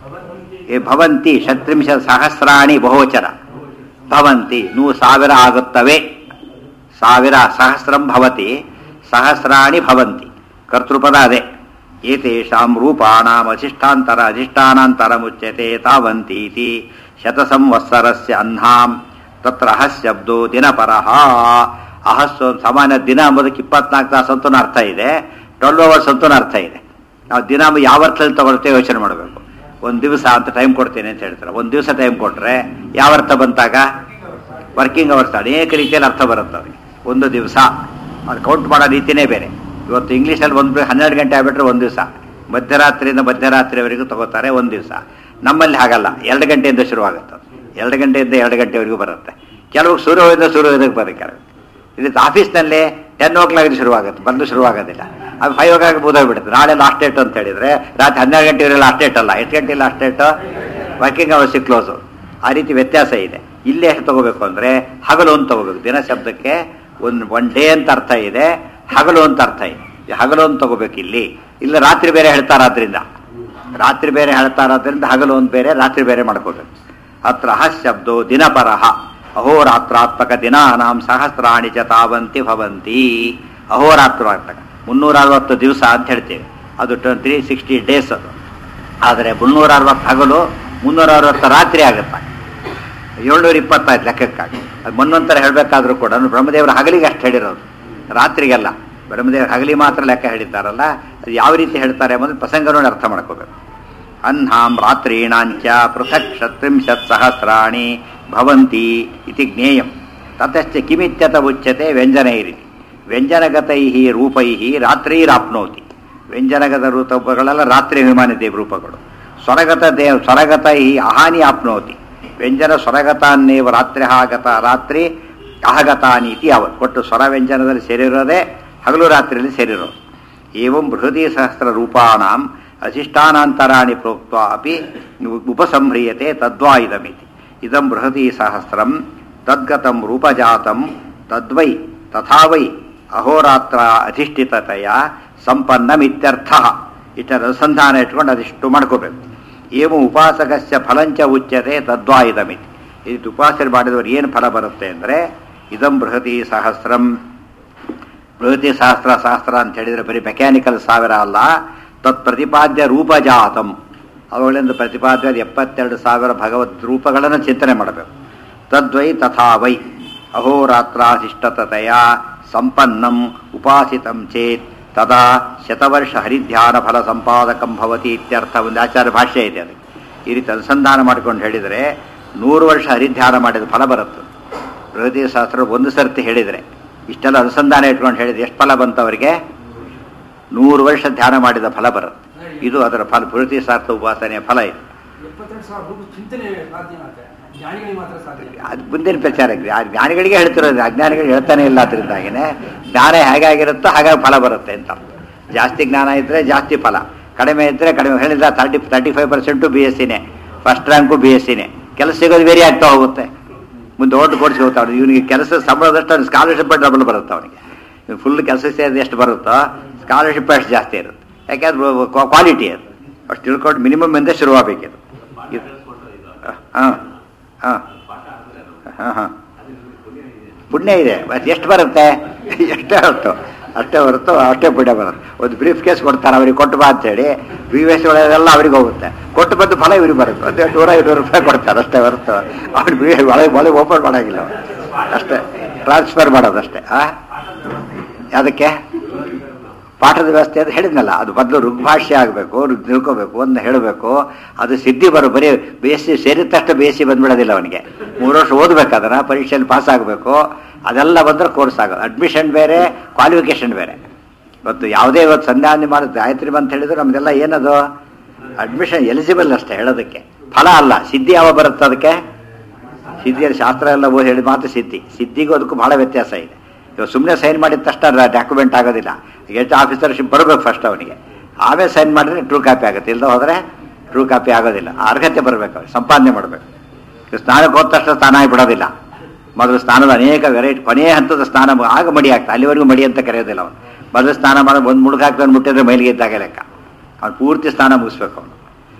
ಏ ಭವಂತಿ ಷಟ್ರಿಂಶ ಸಹಸ್ರಾಣಿ ಬಹುವಚನ ಭವಂತಿ ನೂ ಸಾವಿರ ಆಗುತ್ತವೆ ಸಾವಿರ ಸಹಸ್ರಂ ಭವತಿ ಸಹಸ್ರಾಣಿ ಭವಂತಿ ಕರ್ತೃಪದ ಅದೇ ಏತೇಷಾಂ ರೂಪಾಣಾಂ ಅಧಿಷ್ಠಾಂತರ ಅಧಿಷ್ಠಾನಾಂತರ ಮುಚ್ಯತೆ ತಾವಂತೀತಿ ಶತಸಂವತ್ಸರಸ್ಯ ಅಹ್ನಾಂ ತತ್ರ ಅಹಸ್ ಶಬ್ದೋ ದಿನಪರಃ ಅಹಸ್ಸು ಸಾಮಾನ್ಯ ದಿನ ಅಂಬೋದಕ್ಕೆ ಇಪ್ಪತ್ನಾಲ್ಕು ತಾಸು ಅಂತೂ ಅರ್ಥ ಇದೆ ಟ್ವೆಲ್ ಅವರ್ಸ್ ಅಂತೂ ಅರ್ಥ ಇದೆ ನಾವು ದಿನ ಯಾವ ಅರ್ಥದಲ್ಲಿ ತಗೊಳ್ತೇವೆ ಯೋಚನೆ ಮಾಡಬೇಕು ಒಂದು ದಿವಸ ಅಂತ ಟೈಮ್ ಕೊಡ್ತೇನೆ ಅಂತ ಹೇಳ್ತಾರೆ ಒಂದು ದಿವಸ ಟೈಮ್ ಕೊಟ್ರೆ ಯಾವ ಅರ್ಥ ಬಂತಾಗ ವರ್ಕಿಂಗ್ ಅವರ್ಸ್ ಅನೇಕ ರೀತಿಯಲ್ಲಿ ಅರ್ಥ ಬರುತ್ತೆ ಅದಕ್ಕೆ ಒಂದು ದಿವಸ ಅದು ಕೌಂಟ್ ಮಾಡೋ ರೀತಿನೇ ಬೇರೆ ಇವತ್ತು ಇಂಗ್ಲೀಷಲ್ಲಿ ಒಂದು ಹನ್ನೆರಡು ಗಂಟೆ ಆಗ್ಬಿಟ್ರೆ ಒಂದು ದಿವಸ ಮಧ್ಯರಾತ್ರಿಯಿಂದ ಮಧ್ಯರಾತ್ರಿವರೆಗೂ ತಗೋತಾರೆ ಒಂದು ದಿವಸ ನಮ್ಮಲ್ಲಿ ಹಾಗಲ್ಲ ಎರಡು ಗಂಟೆಯಿಂದ ಶುರುವಾಗುತ್ತೆ ಅದು. ಎರಡು ಗಂಟೆಯಿಂದ ಎರಡು ಗಂಟೆವರೆಗೂ ಬರುತ್ತೆ ಕೆಲವು ಸೂರ್ಯೋದಯದಿಂದ ಸೂರ್ಯೋದಯಕ್ಕೆ ಬರುತ್ತೆ ಇದು ಆಫೀಸ್ನಲ್ಲಿ ಟೆನ್ ಓ ಕ್ಲಾಕ್ ಶುರುವಾಗುತ್ತೆ ಬಂದು ಶುರುವಾಗೋದಿಲ್ಲ ಅದು ಫೈವ್ ಓ ಕ್ಲಾಕ್ ಮುಗಿದೋಗ್ಬಿಡುತ್ತೆ ನಾಳೆ ಲಾಸ್ಟ್ ಡೇಟ್ ಅಂತ ಹೇಳಿದ್ರೆ ರಾತ್ರಿ ಹನ್ನೆರಡು ಗಂಟೆವರೆಗೆ ಲಾಸ್ಟ್ ಡೇಟ್ ಅಲ್ಲ ಎಷ್ಟು ಗಂಟೆ last date working hours close ಆ ರೀತಿ ವ್ಯತ್ಯಾಸ ಇದೆ ಇಲ್ಲಿ ಎಷ್ಟು ತಗೋಬೇಕು ಅಂದ್ರೆ ಹಗಲು ಅಂತ ತಗೋಬೇಕು ದಿನ ಶಬ್ದಕ್ಕೆ ಒಂದು ಒನ್ ಡೇ ಅಂತ ಅರ್ಥ ಇದೆ ಹಗಲು ಅಂತ ಅರ್ಥ ಇದೆ ಈ ಹಗಲು ಅಂತ ತಗೋಬೇಕು ಇಲ್ಲಿ ಇಲ್ಲ ರಾತ್ರಿ ಬೇರೆ ಹೇಳ್ತಾರಾದ್ರಿಂದ ರಾತ್ರಿ ಬೇರೆ ಹೇಳ್ತಾರಾದ್ರಿಂದ ಹಗಲು ಒಂದು ಬೇರೆ ರಾತ್ರಿ ಬೇರೆ ಮಾಡ್ಕೋಬೇಕು ಅತ್ರ ಹ ಶಬ್ದೋ ದಿನಪರಹ ಅಹೋರಾತ್ರಾತ್ಮಕ ದಿನಾನಾಂ ಸಹಸ್ರಾಣಿ ಚ ತಾವಂತಿ ಭವಂತಿ ಅಹೋರಾತ್ರಾತ್ಮಕ ಮುನ್ನೂರ ಅರವತ್ತು ದಿವಸ ಅಂತ ಹೇಳ್ತೇವೆ ಅದು ತ್ರೀ ಸಿಕ್ಸ್ಟಿ ಡೇಸ್ ಅದು ಆದರೆ ಮುನ್ನೂರ ಅರವತ್ತು ಹಗಲು ಮುನ್ನೂರ ಅರವತ್ತು ರಾತ್ರಿ ಆಗುತ್ತೆ ಏಳ್ನೂರ ಇಪ್ಪತ್ತಾಯ್ತು ಲೆಕ್ಕಕ್ಕಾಗಿ ಅದು ಮನ್ವಂತರ ಹೇಳಬೇಕಾದ್ರೂ ಕೂಡ ಬ್ರಹ್ಮದೇವರ ಹಗಲಿಗೆ ಅಷ್ಟು ಹೇಳಿರೋದು ರಾತ್ರಿಗೆಲ್ಲ ಬ್ರಹ್ಮದೇವರ ಹಗಲಿ ಮಾತ್ರ ಲೆಕ್ಕ ಹೇಳಿದ್ದಾರಲ್ಲ ಅದು ಯಾವ ರೀತಿ ಹೇಳ್ತಾರೆ ಎಂಬುದು ಪ್ರಸಂಗ ನೋಡಿ ಅರ್ಥ ಮಾಡ್ಕೋಬೇಕು ಅಹ್ನಾಂ ರಾತ್ರೀಣಾಂಚ ಪೃಥಕ್ ಷಟ್ರಿಂಶತ್ ಸಹಸ್ರಾಣಿ ಭವಂತಿ ಇತಿ ಜ್ಞೇಯಂ ತತಶ್ಚ ಕಿಮಿತ್ಯತ ಉಚ್ಯತೆ ವ್ಯಂಜನೈರಿತಿ ವ್ಯಂಜನಗತೈ ರೂಪೈ ರಾತ್ರಿರಾಪ್ನೋತಿ ವ್ಯಂಜನಗತ ರೂಪಗಳೆಲ್ಲ ರಾತ್ರಿ ಅಭಿಮಾನಿದೆ ರೂಪಗಳು ಸ್ವರಗತ ದೇವ್ ಸ್ವರಗತೈ ಅಹಾನಿ ಆಪ್ನೋತಿ ವ್ಯಂಜನ ಸ್ವರಗತಾನ್ನೇವ ರಾತ್ರಿ ಆಗತ ರಾತ್ರಿ ಅಹಗತಾನೀತಿ ಅವತ್ ಒಟ್ಟು ಸ್ವರ ವ್ಯಂಜನದಲ್ಲಿ ಸೇರಿರೋದೇ ಹಗಲು ರಾತ್ರಿಯಲ್ಲಿ ಸೇರಿರೋದು ಏವಂ ಬೃಹತಿ ಸಹಸ್ರ ರೂಪಾಣಾಂ ಅಧಿಷ್ಠಾನಾಂತರಾಣಿ ಪ್ರೋಕ್ತ ಅಪಿ ಉಪಸಂಹ್ರಿಯತೆ ತದ್ವಾ ಇದಮಿತಿ ಇದಂ ಬೃಹತಿ ಸಹಸ್ರಂ ತದ್ಗತಂ ರೂಪಜಾತಂ ತದ್ವೈ ತಥಾ ವೈ ಅಹೋರಾತ್ರ ಅಧಿಷ್ಠಿತತೆಯ ಸಂಪನ್ನಮಿತ್ಯರ್ಥ ಇಷ್ಟರ ಅನುಸಂಧಾನ ಇಟ್ಕೊಂಡು ಅದಿಷ್ಟು ಮಾಡ್ಕೋಬೇಕು ಏವ ಉಪಾಸಕಸ್ಯ ಫಲಂಚ ಉಚ್ಯತೆ ತದ್ವಾ ಇದಮಿತಿ ಇದು ಉಪಾಸನೆ ಮಾಡಿದವರು ಏನು ಫಲ ಬರುತ್ತೆ ಅಂದರೆ ಇದಂ ಬೃಹತಿ ಸಹಸ್ರಂ ಬೃಹತಿ ಸಹಸ್ರ ಸಹಸ್ರ ಅಂತ ಹೇಳಿದರೆ ಬರೀ ಮೆಕ್ಯಾನಿಕಲ್ ಸಾವಿರ ಅಲ್ಲ ತತ್ ಪ್ರತಿಪಾದ್ಯ ರೂಪಜಾತಂ ಅವುಗಳಿಂದ ಪ್ರತಿಪಾದ್ಯ ಎಪ್ಪತ್ತೆರಡು ಸಾವಿರ ಭಗವತ್ ರೂಪಗಳನ್ನು ಚಿಂತನೆ ಮಾಡಬೇಕು ತದ್ವೈ ತಥಾ ವೈ ಅಹೋರಾತ್ರಾಧಿಷ್ಠತತೆಯ ಸಂಪನ್ನಂ ಉಪಾಸಿತಂ ಚೇತ್ ತದಾ ಶತವರ್ಷ ಹರಿಧ್ಯಾನ ಫಲ ಸಂಪಾದಕಂ ಭವತಿ ಇತ್ಯರ್ಥ ಒಂದು ಆಚಾರ್ಯ ಭಾಷ್ಯ ಇದೆ ಅದಕ್ಕೆ ಈ ರೀತಿ ಅನುಸಂಧಾನ ಮಾಡ್ಕೊಂಡು ಹೇಳಿದರೆ ನೂರು ವರ್ಷ ಹರಿಧ್ಯಾನ ಮಾಡಿದ ಫಲ ಬರುತ್ತೆ ಬೃಹತಿ ಶಾಸ್ತ್ರ ಒಂದು ಸರ್ತಿ ಹೇಳಿದರೆ ಇಷ್ಟೆಲ್ಲ ಅನುಸಂಧಾನ ಇಟ್ಕೊಂಡು ಹೇಳಿದ್ರೆ ಎಷ್ಟು ಫಲ ಬಂತು ಅವರಿಗೆ ನೂರು ವರ್ಷ ಧ್ಯಾನ ಮಾಡಿದ ಫಲ ಬರುತ್ತೆ ಇದು ಅದರ ಫಲ ಬೃಹತಿ ಶಾಸ್ತ್ರ ಉಪಾಸನೆಯ ಫಲ ಇದು ಎಪ್ಪತ್ತೆರಡು ಸಾವಿರ ರೂಪಾಯಿ ಚಿಂತನೆ ಸಾಧ್ಯ ಆಗುತ್ತೆ ಜ್ಞಾನಿಗಳಿಗೆ ಮಾತ್ರ ಸಾಧ್ಯ ಅದು ಮುಂದಿನ ಪ್ರಚಾರ ಆ ಜ್ಞಾನಿಗಳಿಗೆ ಹೇಳ್ತಿರೋದು ಅಜ್ಞಾನಿಗಳಿಗೆ ಹೇಳ್ತಾನೆ ಇಲ್ಲ ಅದರಿಂದಾಗಿನೇ ಜ್ಞಾನ ಹೇಗಾಗಿರುತ್ತೋ ಹಾಗಾಗಿ ಫಲ ಬರುತ್ತೆ ಅಂತ ಜಾಸ್ತಿ ಜ್ಞಾನ ಇದ್ದರೆ ಜಾಸ್ತಿ ಫಲ ಕಡಿಮೆ ಇದ್ದರೆ ಕಡಿಮೆ ಹೇಳಿಲ್ಲ thirty thirty five percent B S ಸಿನೇ ಫಸ್ಟ್ ರ್ಯಾಂಕು ಬಿ ಎಸ್ ಸಿನೇ ಕೆಲಸ ಸಿಗೋದು ವೇರಿ ಆಗ್ತಾ ಹೋಗುತ್ತೆ ಮುಂದೆ ಓಟ್ ಕೊಡಿಸಿ ಹೋಗ್ತಾವೆ ಇವನಿಗೆ ಕೆಲಸ ಸಂಬಳದಷ್ಟು ಅವ್ನಿಗೆ ಸ್ಕಾಲರ್ಶಿಪ್ ಡಬಲ್ ಬರುತ್ತೆ ಅವನಿಗೆ ಫುಲ್ ಕೆಲಸ ಸೇರಿದ ಎಷ್ಟು ಬರುತ್ತೋ ಸ್ಕಾಲರ್ಶಿಪ್ ಅಷ್ಟು ಜಾಸ್ತಿ ಇರುತ್ತೆ ಯಾಕೆಂದ್ರೆ ಕ್ವಾಲಿಟಿ ಅದು ಅಷ್ಟು ತಿಳ್ಕೊಂಡು ಮಿನಿಮಮ್ ಇಂದ ಶುರುವಾಗಬೇಕಿದು ಹಾಂ ಹಾಂ ಹಾಂ ಹಾಂ ಪುಣ್ಯ ಇದೆ ಬಟ್ ಎಷ್ಟು ಬರುತ್ತೆ ಎಷ್ಟೇ ಹೊರತು ಅಷ್ಟೇ ಹೊರತು ಅಷ್ಟೇ ಪುಣ್ಯ ಬರುತ್ತೆ ಒಂದು ಬ್ರೀಫ್ ಕೇಸ್ ಕೊಡ್ತಾರೆ ಅವ್ರಿಗೆ ಕೊಟ್ಟು ಬಾ ಅಂತೇಳಿ ಬಿ ಎಸ್ ಒಳಗೆಲ್ಲ ಅವ್ರಿಗೆ ಹೋಗುತ್ತೆ ಕೊಟ್ಟು ಬಂದು ಫಲ ಇವ್ರಿಗೆ ಬರುತ್ತೆ ಒಂದು ನೂರ ಐನೂರು ರೂಪಾಯಿ ಕೊಡ್ತಾರೆ ಅಷ್ಟೇ ಹೊರತು ಅವ್ರು ಬಿ ಒಳಗೆ ಒಳಗೆ ಓಪನ್ ಮಾಡೋಂಗಿಲ್ಲ ಅವ್ರು. ಅಷ್ಟೇ ಟ್ರಾನ್ಸ್ಫರ್ ಮಾಡೋದು ಅಷ್ಟೇ ಆ ಅದಕ್ಕೆ ಪಾಠದ ವ್ಯವಸ್ಥೆ ಅಂತ ಹೇಳಿದ್ನಲ್ಲ ಅದು ಮೊದಲು ಋಗ್ಭಾಷ್ಯ ಆಗಬೇಕು ಋಗ್ ತಿಳ್ಕೋಬೇಕು ಒಂದು ಹೇಳಬೇಕು ಅದು ಸಿದ್ಧಿ ಬರೋ ಬರೀ ಬೇಸಿ ಸೇರಿದ ತಕ್ಷಣ ಬೇಸಿ ಬಂದ್ಬಿಡೋದಿಲ್ಲ ಅವನಿಗೆ ಮೂರು ವರ್ಷ ಓದ್ಬೇಕು ಅದನ್ನ ಪರೀಕ್ಷೆಯಲ್ಲಿ ಪಾಸ್ ಆಗಬೇಕು ಅದೆಲ್ಲ ಬಂದ್ರೆ ಕೋರ್ಸ್ ಆಗೋದು ಅಡ್ಮಿಷನ್ ಬೇರೆ ಕ್ವಾಲಿಫಿಕೇಶನ್ ಬೇರೆ ಇವತ್ತು ಯಾವುದೇ ಇವತ್ತು ಸಂಧ್ಯಾವಂದನೆ ಮಾಡೋದು ಗಾಯತ್ರಿ ಅಂತ ಹೇಳಿದ್ರೆ ನಮ್ದೆಲ್ಲ ಏನದು ಅಡ್ಮಿಷನ್ ಎಲಿಜಿಬಲ್ ಅಷ್ಟೇ ಹೇಳೋದಕ್ಕೆ ಫಲ ಅಲ್ಲ ಸಿದ್ಧಿ ಯಾವ ಬರುತ್ತೆ ಅದಕ್ಕೆ ಸಿದ್ಧಿಯಲ್ಲಿ ಶಾಸ್ತ್ರ ಎಲ್ಲ ಓದಿ ಹೇಳಿ ಮಾತ್ರ ಸಿದ್ಧಿ ಸಿದ್ಧಿಗೂ ಅದಕ್ಕೂ ಬಹಳ ವ್ಯತ್ಯಾಸ ಇದೆ ಇವಾಗ ಸುಮ್ಮನೆ ಸೈನ್ ಮಾಡಿದ ತಕ್ಷಣ ಡಾಕ್ಯುಮೆಂಟ್ ಆಗೋದಿಲ್ಲ ಎಷ್ಟು ಆಫೀಸರ್ಶಿಪ್ ಬರಬೇಕು ಫಸ್ಟ್ ಅವನಿಗೆ ಆಮೇಲೆ ಸೈನ್ ಮಾಡಿದ್ರೆ ಟ್ರೂ ಕಾಪಿ ಆಗುತ್ತೆ ಇಲ್ಲದ ಹೋದರೆ ಟ್ರೂ ಕಾಪಿ ಆಗೋದಿಲ್ಲ ಅರ್ಹತೆ ಬರಬೇಕು ಅವ್ರಿಗೆ ಸಂಪಾದನೆ ಮಾಡಬೇಕು ಸ್ನಾನಕ್ಕೆ ಹೋದ ತಕ್ಷಣ ಸ್ನಾನ ಆಗಿಬಿಡೋದಿಲ್ಲ ಮೊದಲು ಸ್ನಾನದ ಅನೇಕ ವೆರೈಟಿ ಕೊನೆಯ ಹಂತದ ಸ್ನಾನ ಮ- ಆಗ ಮಡಿ ಆಗ್ತಾ ಅಲ್ಲಿವರೆಗೂ ಮಡಿ ಅಂತ ಕರೆಯೋದಿಲ್ಲ ಅವನು ಮೊದಲು ಸ್ನಾನ ಮಾಡೋದು ಒಂದು ಮುಳುಗಾಕ್ತಾನೆ ಮುಟ್ಟಿದ್ರೆ ಮೈಲಿಗೆ ಇದ್ದಾಗ ಲೆಕ್ಕ ಅವ್ನು ಪೂರ್ತಿ ಸ್ನಾನ ಮುಗಿಸ್ಬೇಕು ಅವನು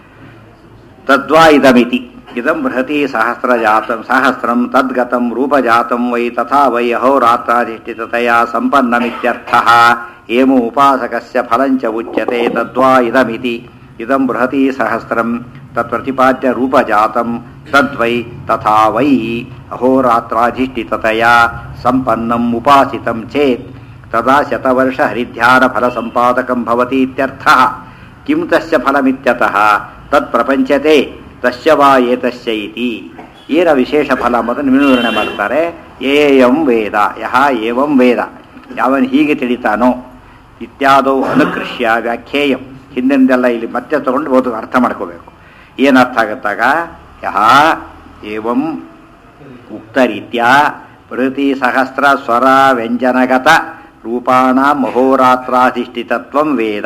ತದ್ವಾ ಇದಮಿತಿ ಇದಂ ಬೃಹತಿ ಸಹಸ್ರಜಾತಂ ಸಹಸ್ರಂ ತದ್ಗತಂ ರೂಪಜಾತಂ ವೈ ತಥಾ ವೈ ಅಹೋರಾತ್ರಾಧಿಷ್ಠಿತತೆಯ ಸಂಪನ್ನಮಿತ್ಯರ್ಥಃ ಏಮು ಉಪಾಸಕಸ್ಯ ಫಲಂಚ ಉಚ್ಯತೆ ತದ್ವಾ ಇದಮಿತಿ ಇದಂ ಬೃಹತಿ ಸಹಸ್ರಂ ತತ್ಪ್ರತಿಪಾದ್ಯ ರೂಪಜಾತಂ ತದ್ವೈ ತಥಾ ವೈ ಅಹೋರಾತ್ರಾಧಿಷ್ಠಿತತೆಯ ಸಂಪನ್ನಂ ಉಪಾಸಿತಂ ಚೇತ್ ತದಾ ಶತವರ್ಷ ಹರಿಧ್ಯಾನ ಫಲ ಸಂಪಾದಕಂ ಭವತಿ ಇತ್ಯರ್ಥಃ ಕಿಂ ತಸ್ಯ ಫಲಮಿತ್ಯತಃ ತತ್ ಪ್ರಪಂಚತೆ ತಸ್ಯ ವಾ ಏತಸ್ಯ ಇತಿ ಏನ ವಿಶೇಷ ಫಲ ಎಂಬುದನ್ನು ವಿವರಣೆ ಮಾಡ್ತಾರೆ ಏಯಂ ವೇದ ಯಹ ಏವಂ ವೇದ ಯಾವನು ಹೀಗೆ ತಿಳಿತಾನೋ ಇತ್ಯಾದೌ ಅನುಕೃಷ್ಯ ವ್ಯಾಖ್ಯೇಯಂ ಹಿಂದಿನದೆಲ್ಲ ಇಲ್ಲಿ ಮತ್ತೆ ತಗೊಂಡು ಓದು ಅರ್ಥ ಮಾಡ್ಕೋಬೇಕು ಏನು ಅರ್ಥ ಆಗತ್ತಾಗ ಯಹ ಏವಂ ಉಕ್ತರೀತ್ಯ ಪ್ರತಿ ಸಹಸ್ರ ಸ್ವರ ವ್ಯಂಜನಗತ ರೂಪಾಣ ಮಹೋರಾತ್ರಾಧಿಷ್ಠಿತತ್ವಂ ವೇದ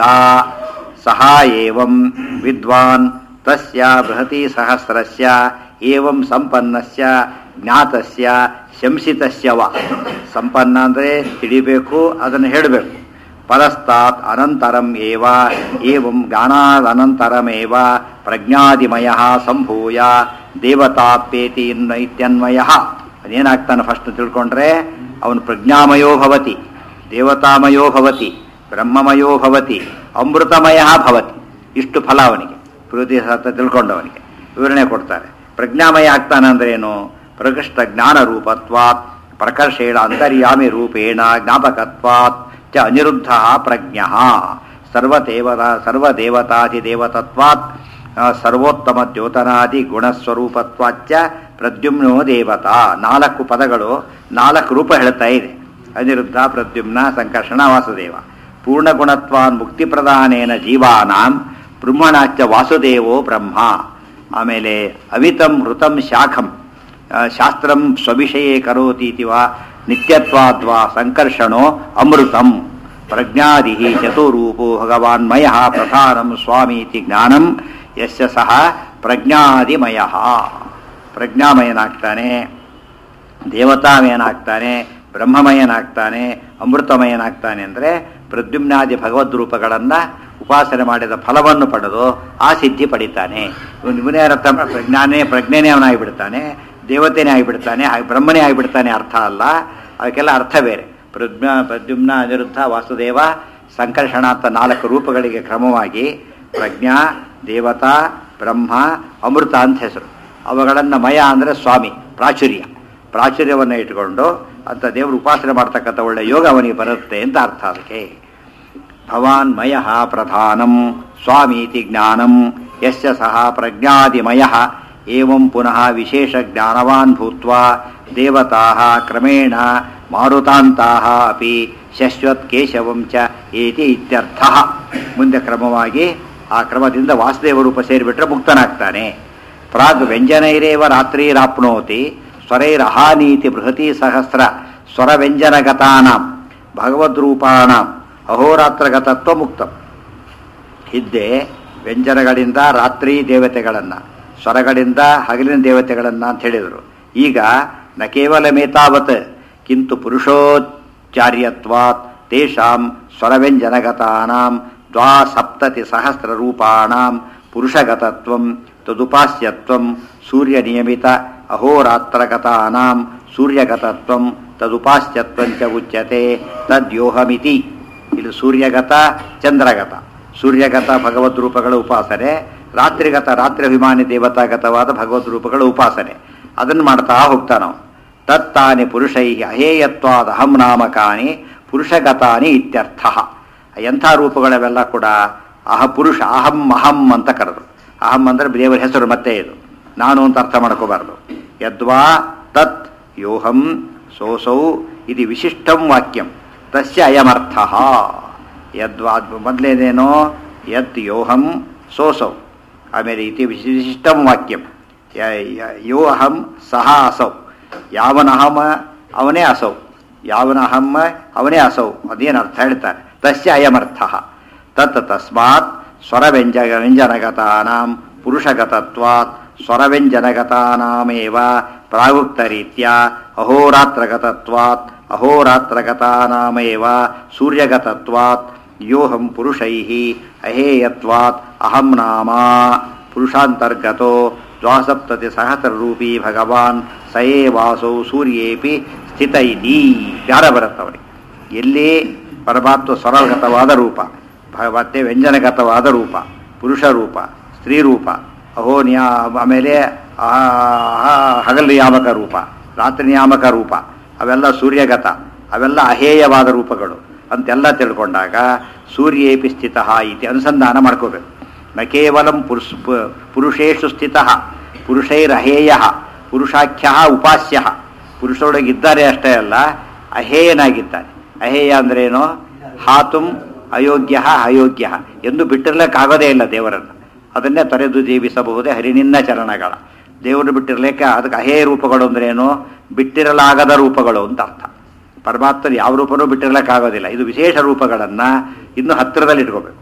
ಸಹ ಏವಂ ವಿದ್ವಾನ್ ತಸ್ಯ ಬೃಹತಿ ಸಹಸ್ರಸ್ಯ ಏವಂ ಸಂಪನ್ನಸ್ಯ ಜ್ಞಾತಸ್ಯ ಶಂಸಿತಸ್ಯ ವ ಸಂಪನ್ನ ಅಂದರೆ ತಿಳಿಬೇಕು ಅದನ್ನು ಹೇಳಬೇಕು ಪರಸ್ತಾತ್ ಅನಂತರಂ ಏವ ಏವಂ ಜ್ಞಾನಾದನಂತರಮೇವ ಪ್ರಜ್ಞಾದಿಮಯ ಸಂಭೂಯ ದೇವತಾಪೇತಿ ಇನ್ನ ಇತ್ಯನ್ವಯ ಅದೇನಾಗ್ತಾನೆ ಫಸ್ಟ್ ತಿಳ್ಕೊಂಡ್ರೆ ಅವನು ಪ್ರಜ್ಞಾಮಯೋ ಭವತಿ ದೇವತಾಮಯೋ ಭವತಿ ಬ್ರಹ್ಮಮಯೋ ಭವತಿ ಅಮೃತಮಯ ಭವತಿ ಇಷ್ಟು ಫಲ ಅವನಿಗೆ ಪ್ರಕೃತಿ ಸತ್ತ ತಿಳ್ಕೊಂಡವನಿಗೆ ವಿವರಣೆ ಕೊಡ್ತಾರೆ ಪ್ರಜ್ಞಾಮಯ ಆಗ್ತಾನೆ ಅಂದ್ರೆ ಏನು ಪ್ರಕೃಷ್ಟ ಜ್ಞಾನ ರೂಪತ್ವಾತ್ ಪ್ರಕರ್ಷೇಣ ಅಂತರ್ಯಾಮಿ ರೂಪೇಣ ಜ್ಞಾಪಕತ್ವಾತ್ ಚ ಅನಿರುದ್ಧ ಪ್ರಜ್ಞ ಸರ್ವದೇವತ ಸರ್ವದೇವತಾಧಿದೇವತತ್ವಾತ್ ಆ, ಸರ್ವೋತ್ತಮ ದ್ಯೋತನಾದಿ ಗುಣಸ್ವರೂಪತ್ವಾಚ್ಚ ಪ್ರದ್ಯುಮ್ನೋ ದೇವತಾ ನಾಲ್ಕು ಪದಗಳು ನಾಲ್ಕು ರೂಪ ಹೇಳ್ತಾ ಇದೆ ಅನಿರುದ್ಧ ಪ್ರದ್ಯುಮ್ನ ಸಂಕರ್ಷಣ ವಾಸುದೇವ ಪೂರ್ಣಗುಣತ್ವಾನ್ ಮುಕ್ತಿ ಪ್ರದಾನೇನ ಜೀವಾನಾಂ ಬ್ರಹ್ಮಣಾಚ್ಚ ವಾಸುದೇವೋ ಬ್ರಹ್ಮ ಆಮೇಲೆ ಅವಿತಂ ಹೃತಂ ಶಾಖಂ ಆ, ಶಾಸ್ತ್ರಂ ಸ್ವವಿಷಯೇ ಕರೋತೀತಿ ವಾ ನಿತ್ಯತ್ವಾದ್ವಾ ಸಂಕರ್ಷಣೋ ಅಮೃತಂ ಪ್ರಜ್ಞಾದಿ ಚತುರೂಪೋ ಭಗವಾನ್ಮಯ ಪ್ರಧಾನಂ ಸ್ವಾಮೀತಿ ಜ್ಞಾನಂ ಯಸ್ಯ ಸಹ ಪ್ರಜ್ಞಾದಿಮಯ ಪ್ರಜ್ಞಾಮಯನಾಗ್ತಾನೆ ದೇವತಾಮಯನಾಗ್ತಾನೆ ಬ್ರಹ್ಮಮಯನಾಗ್ತಾನೆ ಅಮೃತಮಯನಾಗ್ತಾನೆ ಅಂದರೆ ಪ್ರದ್ಯುಮ್ನಾದಿ ಭಗವದ್ ರೂಪಗಳನ್ನು ಉಪಾಸನೆ ಮಾಡಿದ ಫಲವನ್ನು ಪಡೆದು ಆ ಸಿದ್ಧಿ ಪಡಿತಾನೆ ಇವನು ಇವನೇ ಅರ್ಥ ಮಾಡ್- ಪ್ರಜ್ಞಾನೇ ಪ್ರಜ್ಞೆನೇ ಅವನಾಗಿಬಿಡ್ತಾನೆ ದೇವತೆನೇ ಆಗಿಬಿಡ್ತಾನೆ ಹಾಗೆ ಬ್ರಹ್ಮನೇ ಆಗಿಬಿಡ್ತಾನೆ ಅರ್ಥ ಅಲ್ಲ ಅದಕ್ಕೆಲ್ಲ ಅರ್ಥ ಬೇರೆ ಪ್ರಜ್ಞಾ ಪ್ರದ್ಯುಮ್ನ ಅನಿರುದ್ಧ ವಾಸುದೇವ ಸಂಕರ್ಷಣ ಅಂತ ನಾಲ್ಕು ರೂಪಗಳಿಗೆ ಕ್ರಮವಾಗಿ ಪ್ರಜ್ಞಾ ದೇವತಾ ಬ್ರಹ್ಮ ಅಮೃತ ಅಂತ ಹೆಸರು ಅವುಗಳನ್ನು ಮಯ ಅಂದರೆ ಸ್ವಾಮಿ ಪ್ರಾಚುರ್ಯ ಪ್ರಾಚುರ್ಯವನ್ನು ಇಟ್ಕೊಂಡು ಅಂತ ದೇವರು ಉಪಾಸನೆ ಮಾಡ್ತಕ್ಕಂಥ ಒಳ್ಳೆ ಯೋಗ ಅವನಿಗೆ ಬರುತ್ತೆ ಅಂತ ಅರ್ಥ ಅದಕ್ಕೆ ಭವಾನ್ ಮಯ ಪ್ರಧಾನಂ ಸ್ವಾಮೀತಿ ಜ್ಞಾನಂ ಯಸ್ಯ ಸಹ ಪ್ರಜ್ಞಾದಿಮಯ ಏವಂ ಪುನಃ ವಿಶೇಷ ಜ್ಞಾನವಾನ್ ಭೂತ್ವಾ ದೇವತಾ ಕ್ರಮೇಣ ಮಾರುತಾಂತಾ ಅಪಿ ಶಶ್ವತ್ ಕೇಶವಂ ಚ ಏತಿ ಇತ್ಯರ್ಥ ಮುಂದೆ ಕ್ರಮವಾಗಿ ಆ ಕ್ರಮದಿಂದ ವಾಸುದೇವ ರೂಪ ಸೇರಿಬಿಟ್ರೆ ಮುಕ್ತನಾಗ್ತಾನೆ ಪ್ರಾಗ್ ವ್ಯಂಜನೈರೇವ ರಾತ್ರಿರಾಪ್ನೋತಿ ಸ್ವರೈರಹಾನೀತಿ ಬೃಹತಿ ಸಹಸ್ರ ಸ್ವರವ್ಯಂಜನಗತಾನಾಂ ಭಗವದ್ರೂಪಾಣಾಂ ಅಹೋರಾತ್ರಗತತ್ವ ಮುಕ್ತಂ ಹಿಂದೆ ವ್ಯಂಜನಗಳಿಂದ ರಾತ್ರಿ ದೇವತೆಗಳನ್ನು ಸ್ವರಗಳಿಂದ ಹಗಲಿನ ದೇವತೆಗಳನ್ನು ಅಂತ ಹೇಳಿದರು ಈಗ ನ ಕೇವಲ ಮೇತಾವತ್ ಕಿಂತು ಪುರುಷೋಚ್ಚಾರ್ಯತ್ವಾತ್ ತೇಷಾಂ ಸ್ವರವ್ಯಂಜನಗತಾನಾಂ ದ್ವಾಸಪ್ತತಿ ಸಹಸ್ರ ರೂಪಾಣಾಂ ಪುರುಷಗತತ್ವಂ ತದುಪಾಸ್ಯತ್ವಂ ಸೂರ್ಯನಿಯಮಿತ ಅಹೋರಾತ್ರಗತಾನಾಂ ಸೂರ್ಯಗತತ್ವಂ ತದುಪಾಸ್ಯತ್ವಂ ಚ ಉಚ್ಯತೆ ತದ್ಯೋಹಮಿತಿ ಇದು ಸೂರ್ಯಗತ ಚಂದ್ರಗತ ಸೂರ್ಯಗತ ಭಗವದ್ ರೂಪಗಳ ಉಪಾಸನೆ ರಾತ್ರಿಗತ ರಾತ್ರಿ ಅಭಿಮಾನಿ ದೇವತಾಗತವಾದ ಭಗವದ್ ರೂಪಗಳ ಉಪಾಸನೆ ಅದನ್ನು ಮಾಡ್ತಾ ಹೋಗ್ತಾನವ ತತ್ತಾನಿ ಪುರುಷೈ ಅಹೇಯತ್ವಾದ ಅಹಂ ನಾಮಕಾನಿ ಪುರುಷಗತಾನಿ ಇತ್ಯರ್ಥ ಎಂಥ ರೂಪಗಳವೆಲ್ಲ ಕೂಡ ಅಹ ಪುರುಷ ಅಹಂ ಅಹಂ ಅಂತ ಕರೆದು ಅಹಂ ಅಂದರೆ ದೇವರ ಹೆಸರು ಮತ್ತೆ ಇದು ನಾನು ಅಂತ ಅರ್ಥ ಮಾಡ್ಕೋಬಾರ್ದು ಯದ್ವಾ ತತ್ ಯೋಹಂ ಸೋಸೌ ಇದು ವಿಶಿಷ್ಟಂ ವಾಕ್ಯಂ ತಸ್ಯ ಅಯಮರ್ಥ ಯದ್ವಾ ಮೊದಲೇನೇನೋ ಯತ್ ಯೋಹಂ ಸೋಸೌ ಆಮೇಲೆ ಇತಿ ವಿಶಿಷ್ಟಂ ವಾಕ್ಯಂ ಯ- ಯ- ಯೋ ಅಹಂ ಸಹ ಅಸೌ ಯಾವನಹಮ ಅವನೇ ಅಸೌ ಯಾವನಹಂ ಅವನೇ ಅಸೌ ಅದೇನು ಅರ್ಥ ಹೇಳ್ತಾರೆ ತಸ್ಯ ಅಯಮರ್ಥ ತತ್ ತಸ್ಮಾತ್ ಸ್ವರವ್ಯಂಜ ವ್ಯಂಜನಗತಾನಾಂ ಪುರುಷಗತತ್ವಾತ್ ಸ್ವರವ್ಯಂಜನಗತಾನಾಮೇವ ಪ್ರಾಗುಕ್ತರೀತ್ಯ ಅಹೋರಾತ್ರಗತತ್ವಾತ್ ಅಹೋರಾತ್ರಗತಾನಾಮೇವ ಸೂರ್ಯಗತತ್ವಾತ್ ಯೋಹಂ ಪುರುಷೈಃ ಅಹೇಯತ್ವಾತ್ ಅಹಂ ನಾಮ ಪುರುಷಾಂತರ್ಗತೋ ದ್ವಾಸಪ್ತತಿ ಸಹಸ್ರರೂಪಿ ಭಗವಾನ್ ಸಯೇ ವಾಸೌ ಸೂರ್ಯೇಪಿ ಸ್ಥಿತ ಇತಿ ಜ್ಞಾನ ಬರುತ್ತವನಿಗೆ ಎಲ್ಲಿ ಪರಮಾತ್ಮ ಸ್ವರಗತವಾದ ರೂಪ ಭ- ಮತ್ತೆ ವ್ಯಂಜನಗತವಾದ ರೂಪ ಪುರುಷ ರೂಪ ಸ್ತ್ರೀ ರೂಪ ಅಹೋ ನಿಯಾ ಆಮೇಲೆ ಆ, ಆ, ಹಗಲು ನಿಯಾಮಕ ರೂಪ ರಾತ್ರಿ ನಿಯಾಮಕ ರೂಪ ಅವೆಲ್ಲ ಸೂರ್ಯಗತ ಅವೆಲ್ಲ ಅಹೇಯವಾದ ರೂಪಗಳು ಅಂತೆಲ್ಲ ತಿಳ್ಕೊಂಡಾಗ ಸೂರ್ಯೇಪಿ ಸ್ಥಿತ ಇತಿ ಅನುಸಂಧಾನ ಮಾಡ್ಕೋಬೇಕು ನ ಕೇವಲಂ ಪುರುಷ ಪು- ಪುರುಷೇಷು ಸ್ಥಿತ ಪುರುಷೈರಹೇಯ ಪುರುಷಾಖ್ಯ ಉಪಾಸ್ಯ ಪುರುಷರೊಳಗಿದ್ದಾರೆ ಅಷ್ಟೇ ಅಲ್ಲ ಅಹೇಯನಾಗಿದ್ದಾನೆ ಅಹೇಯ ಅಂದ್ರೇನು ಹಾತುಂ ಅಯೋಗ್ಯ ಅಯೋಗ್ಯ ಎಂದು ಬಿಟ್ಟಿರ್ಲಿಕ್ಕಾಗೋದೇ ಇಲ್ಲ ದೇವರನ್ನು ಅದನ್ನೇ ತೊರೆದು ಜೀವಿಸಬಹುದೇ ಹರಿನಿನ್ನ ಚರಣಗಳ ದೇವರು ಬಿಟ್ಟಿರ್ಲಿಕ್ಕೆ ಅದಕ್ಕೆ ಅಹೇಯ ರೂಪಗಳು ಅಂದ್ರೇನು ಬಿಟ್ಟಿರಲಾಗದ ರೂಪಗಳು ಅಂತ ಅರ್ಥ ಪರಮಾತ್ಮನ ಯಾವ ರೂಪನೂ ಬಿಟ್ಟಿರ್ಲಿಕ್ಕಾಗೋದಿಲ್ಲ ಇದು ವಿಶೇಷ ರೂಪಗಳನ್ನು ಇನ್ನು ಹತ್ತಿರದಲ್ಲಿ ಇಟ್ಕೋಬೇಕು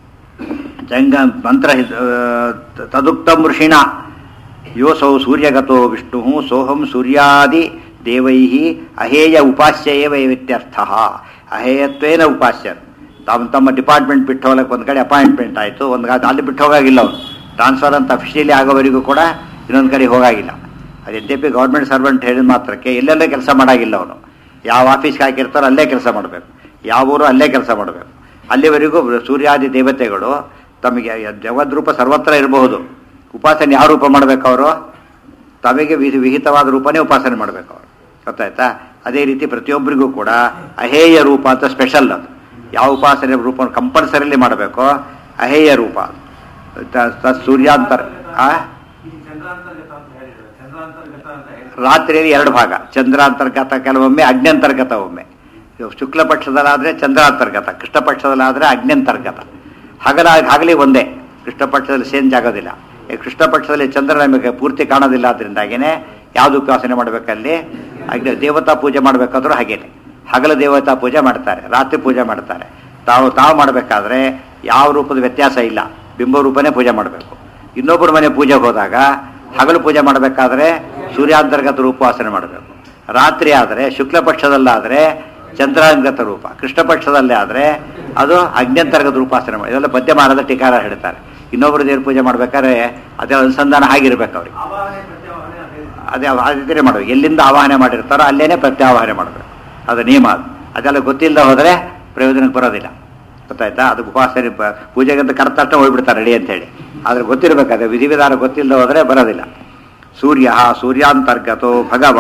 ಜಂಗ ಮಂತ್ರ ಹಿದ್- ಆ, ತದುಕ್ತಂ ಋಷಿಣ ಯೋಸೌ ಸೂರ್ಯಗತೋ ವಿಷ್ಣು ಸೋಹಂ ಸೂರ್ಯಾದಿ ದೇವೈ ಅಹೇಯ ಉಪಾಸ್ಯ ಏವ ಇತ್ಯರ್ಥ ಅಹೇಯತ್ವೇನ ಉಪಾಸ್ಯ ತಮ್ಮ ತಮ್ಮ ಡಿಪಾರ್ಟ್ಮೆಂಟ್ ಬಿಟ್ಟು ಹೋಗಕ್ಕೆ ಒಂದು ಕಡೆ ಅಪಾಯಿಂಟ್ಮೆಂಟ್ ಆಯಿತು ಒಂದು ಗಾಡಿ ಅಲ್ಲಿ ಬಿಟ್ಟು ಹೋಗಾಗಿಲ್ಲ ಅವನು ಟ್ರಾನ್ಸ್ಫರ್ ಅಂತ ಅಫಿಷಿಯಲಿ ಆಗೋವರೆಗೂ ಕೂಡ ಇನ್ನೊಂದು ಕಡೆ ಹೋಗಾಗಿಲ್ಲ ಅದು N T P government servant ಹೇಳಿದ ಮಾತ್ರಕ್ಕೆ ಎಲ್ಲೆಲ್ಲೇ ಕೆಲಸ ಮಾಡಾಗಿಲ್ಲ ಅವನು ಯಾವ ಆಫೀಸ್ಗೆ ಹಾಕಿರ್ತಾರೋ ಅಲ್ಲೇ ಕೆಲಸ ಮಾಡಬೇಕು ಯಾವ ಊರು ಅಲ್ಲೇ ಕೆಲಸ ಮಾಡಬೇಕು ಅಲ್ಲಿವರೆಗೂ ಸೂರ್ಯಾದಿ ದೇವತೆಗಳು ತಮಗೆ ಜಗದ್ರೂಪ ಸರ್ವತ್ರ ಇರಬಹುದು ಉಪಾಸನೆ ಯಾವ ರೂಪ ಮಾಡಬೇಕು ಅವರು ತಮಗೆ ವಿಧಿ ವಿಹಿತವಾದ ರೂಪನೇ ಉಪಾಸನೆ ಮಾಡಬೇಕು ಅವರು ಗೊತ್ತಾಯ್ತಾ ಅದೇ ರೀತಿ ಪ್ರತಿಯೊಬ್ಬರಿಗೂ ಕೂಡ ಅಹೇಯ ರೂಪ ಅಂತ ಸ್ಪೆಷಲ್ ಅದು ಯಾವ ಉಪಾಸನೆ ರೂಪ ಕಂಪಲ್ಸರಿಲಿ ಮಾಡಬೇಕು ಅಹೇಯ ರೂಪ ಅದು. ತ- ತ- ಸೂರ್ಯಾಂತರ ಆ ಈ ಚಂದ್ರಾಂತರ್ಗತ ಅಂತ ಹೇಳಿದ್ರು ಚಂದ್ರಾಂತರ್ಗತ ಅಂತ ಹೇಳಿ ರಾತ್ರಿಯಲ್ಲಿ ಎರಡು ಭಾಗ ಚಂದ್ರಾಂತರ್ಗತ ಕೆಲವೊಮ್ಮೆ ಅಗ್ನ್ಯಂತರ್ಗತ ಒಮ್ಮೆ ಇವು ಶುಕ್ಲ ಪಕ್ಷದಲ್ಲಾದರೆ ಚಂದ್ರಾಂತರ್ಗತ ಕೃಷ್ಣ ಪಕ್ಷದಲ್ಲಾದರೆ ಅಗ್ನ್ಯಂತರ್ಗತ ಹಗಲ ಹಗಲಿ ಒಂದೇ ಕೃಷ್ಣ ಪಕ್ಷದಲ್ಲಿ ಚೇಂಜ್ ಆಗೋದಿಲ್ಲ ಈ ಕೃಷ್ಣ ಪಕ್ಷದಲ್ಲಿ ಚಂದ್ರ ನಮಗೆ ಪೂರ್ತಿ ಕಾಣೋದಿಲ್ಲ ಅದರಿಂದಾಗಿನೇ ಯಾವುದು ಉಪಾಸನೆ ಮಾಡಬೇಕಲ್ಲಿ ಅಗ್ನಿ ದೇವತಾ ಪೂಜೆ ಮಾಡಬೇಕಾದ್ರೂ ಹಾಗೇನೆ ಹಗಲ ದೇವತಾ ಪೂಜೆ ಮಾಡ್ತಾರೆ ರಾತ್ರಿ ಪೂಜೆ ಮಾಡ್ತಾರೆ ತಾವು ತಾವು ಮಾಡಬೇಕಾದ್ರೆ ಯಾವ ರೂಪದ ವ್ಯತ್ಯಾಸ ಇಲ್ಲ ಬಿಂಬ ರೂಪನೇ ಪೂಜೆ ಮಾಡಬೇಕು ಇನ್ನೊಬ್ಬರ ಮನೆ ಪೂಜೆಗೆ ಹೋದಾಗ ಹಗಲು ಪೂಜೆ ಮಾಡಬೇಕಾದ್ರೆ ಸೂರ್ಯಾಂತರ್ಗತ ರೂಪವಾಸನೆ ಮಾಡಬೇಕು ರಾತ್ರಿ ಆದರೆ ಶುಕ್ಲ ಪಕ್ಷದಲ್ಲಾದರೆ ಚಂದ್ರಾಂಗತ ರೂಪ ಕೃಷ್ಣ ಪಕ್ಷದಲ್ಲೇ ಆದರೆ ಅದು ಅಗ್ನ್ಯಂತರ್ಗತ ರೂಪಾಸನೆ ಮಾಡಿ ಇದೆಲ್ಲ ಪದ್ಯ ಮಾಡದ ಟೀಕಾರ ಹೇಳ್ತಾರೆ ಇನ್ನೊಬ್ಬರು ದೇವ್ರ ಪೂಜೆ ಮಾಡ್ಬೇಕಾದ್ರೆ ಅದೇ ಅನುಸಂಧಾನ ಆಗಿರ್ಬೇಕು ಅವ್ರಿಗೆ ಆವಾಹನೆ ಪ್ರತ್ಯಾವಾಹನೆ ಅದೇ ಅದೇ ಆ ರೀತಿಯೇ ಮಾಡಬೇಕು ಎಲ್ಲಿಂದ ಆವಾಹನೆ ಮಾಡಿರ್ತಾರೋ ಅಲ್ಲೇನೆ ಪ್ರತ್ಯಾವಾಹನೆ ಮಾಡಬೇಕು ಅದು ನಿಯಮ ಅದು ಅದೆಲ್ಲ ಗೊತ್ತಿಲ್ಲದೆ ಹೋದರೆ ಪ್ರಯೋಜನಕ್ಕೆ ಬರೋದಿಲ್ಲ ಗೊತ್ತಾಯ್ತಾ ಅದು ಉಪಾಸನೆ ಪ- ಪೂಜೆಗಂತ ಕರೆದ ತಕ್ಷಣ ಹೋಗ್ಬಿಡ್ತಾರೆ ರೆಡಿ ಅಂತೇಳಿ ಆದರೆ ಗೊತ್ತಿರಬೇಕಾದ್ರೆ ವಿಧಿವಿಧಾನ ಗೊತ್ತಿಲ್ಲದೆ ಹೋದರೆ ಬರೋದಿಲ್ಲ ಸೂರ್ಯ ಸೂರ್ಯಾಂತರ್ಗತೋ ಭಗವಾನ್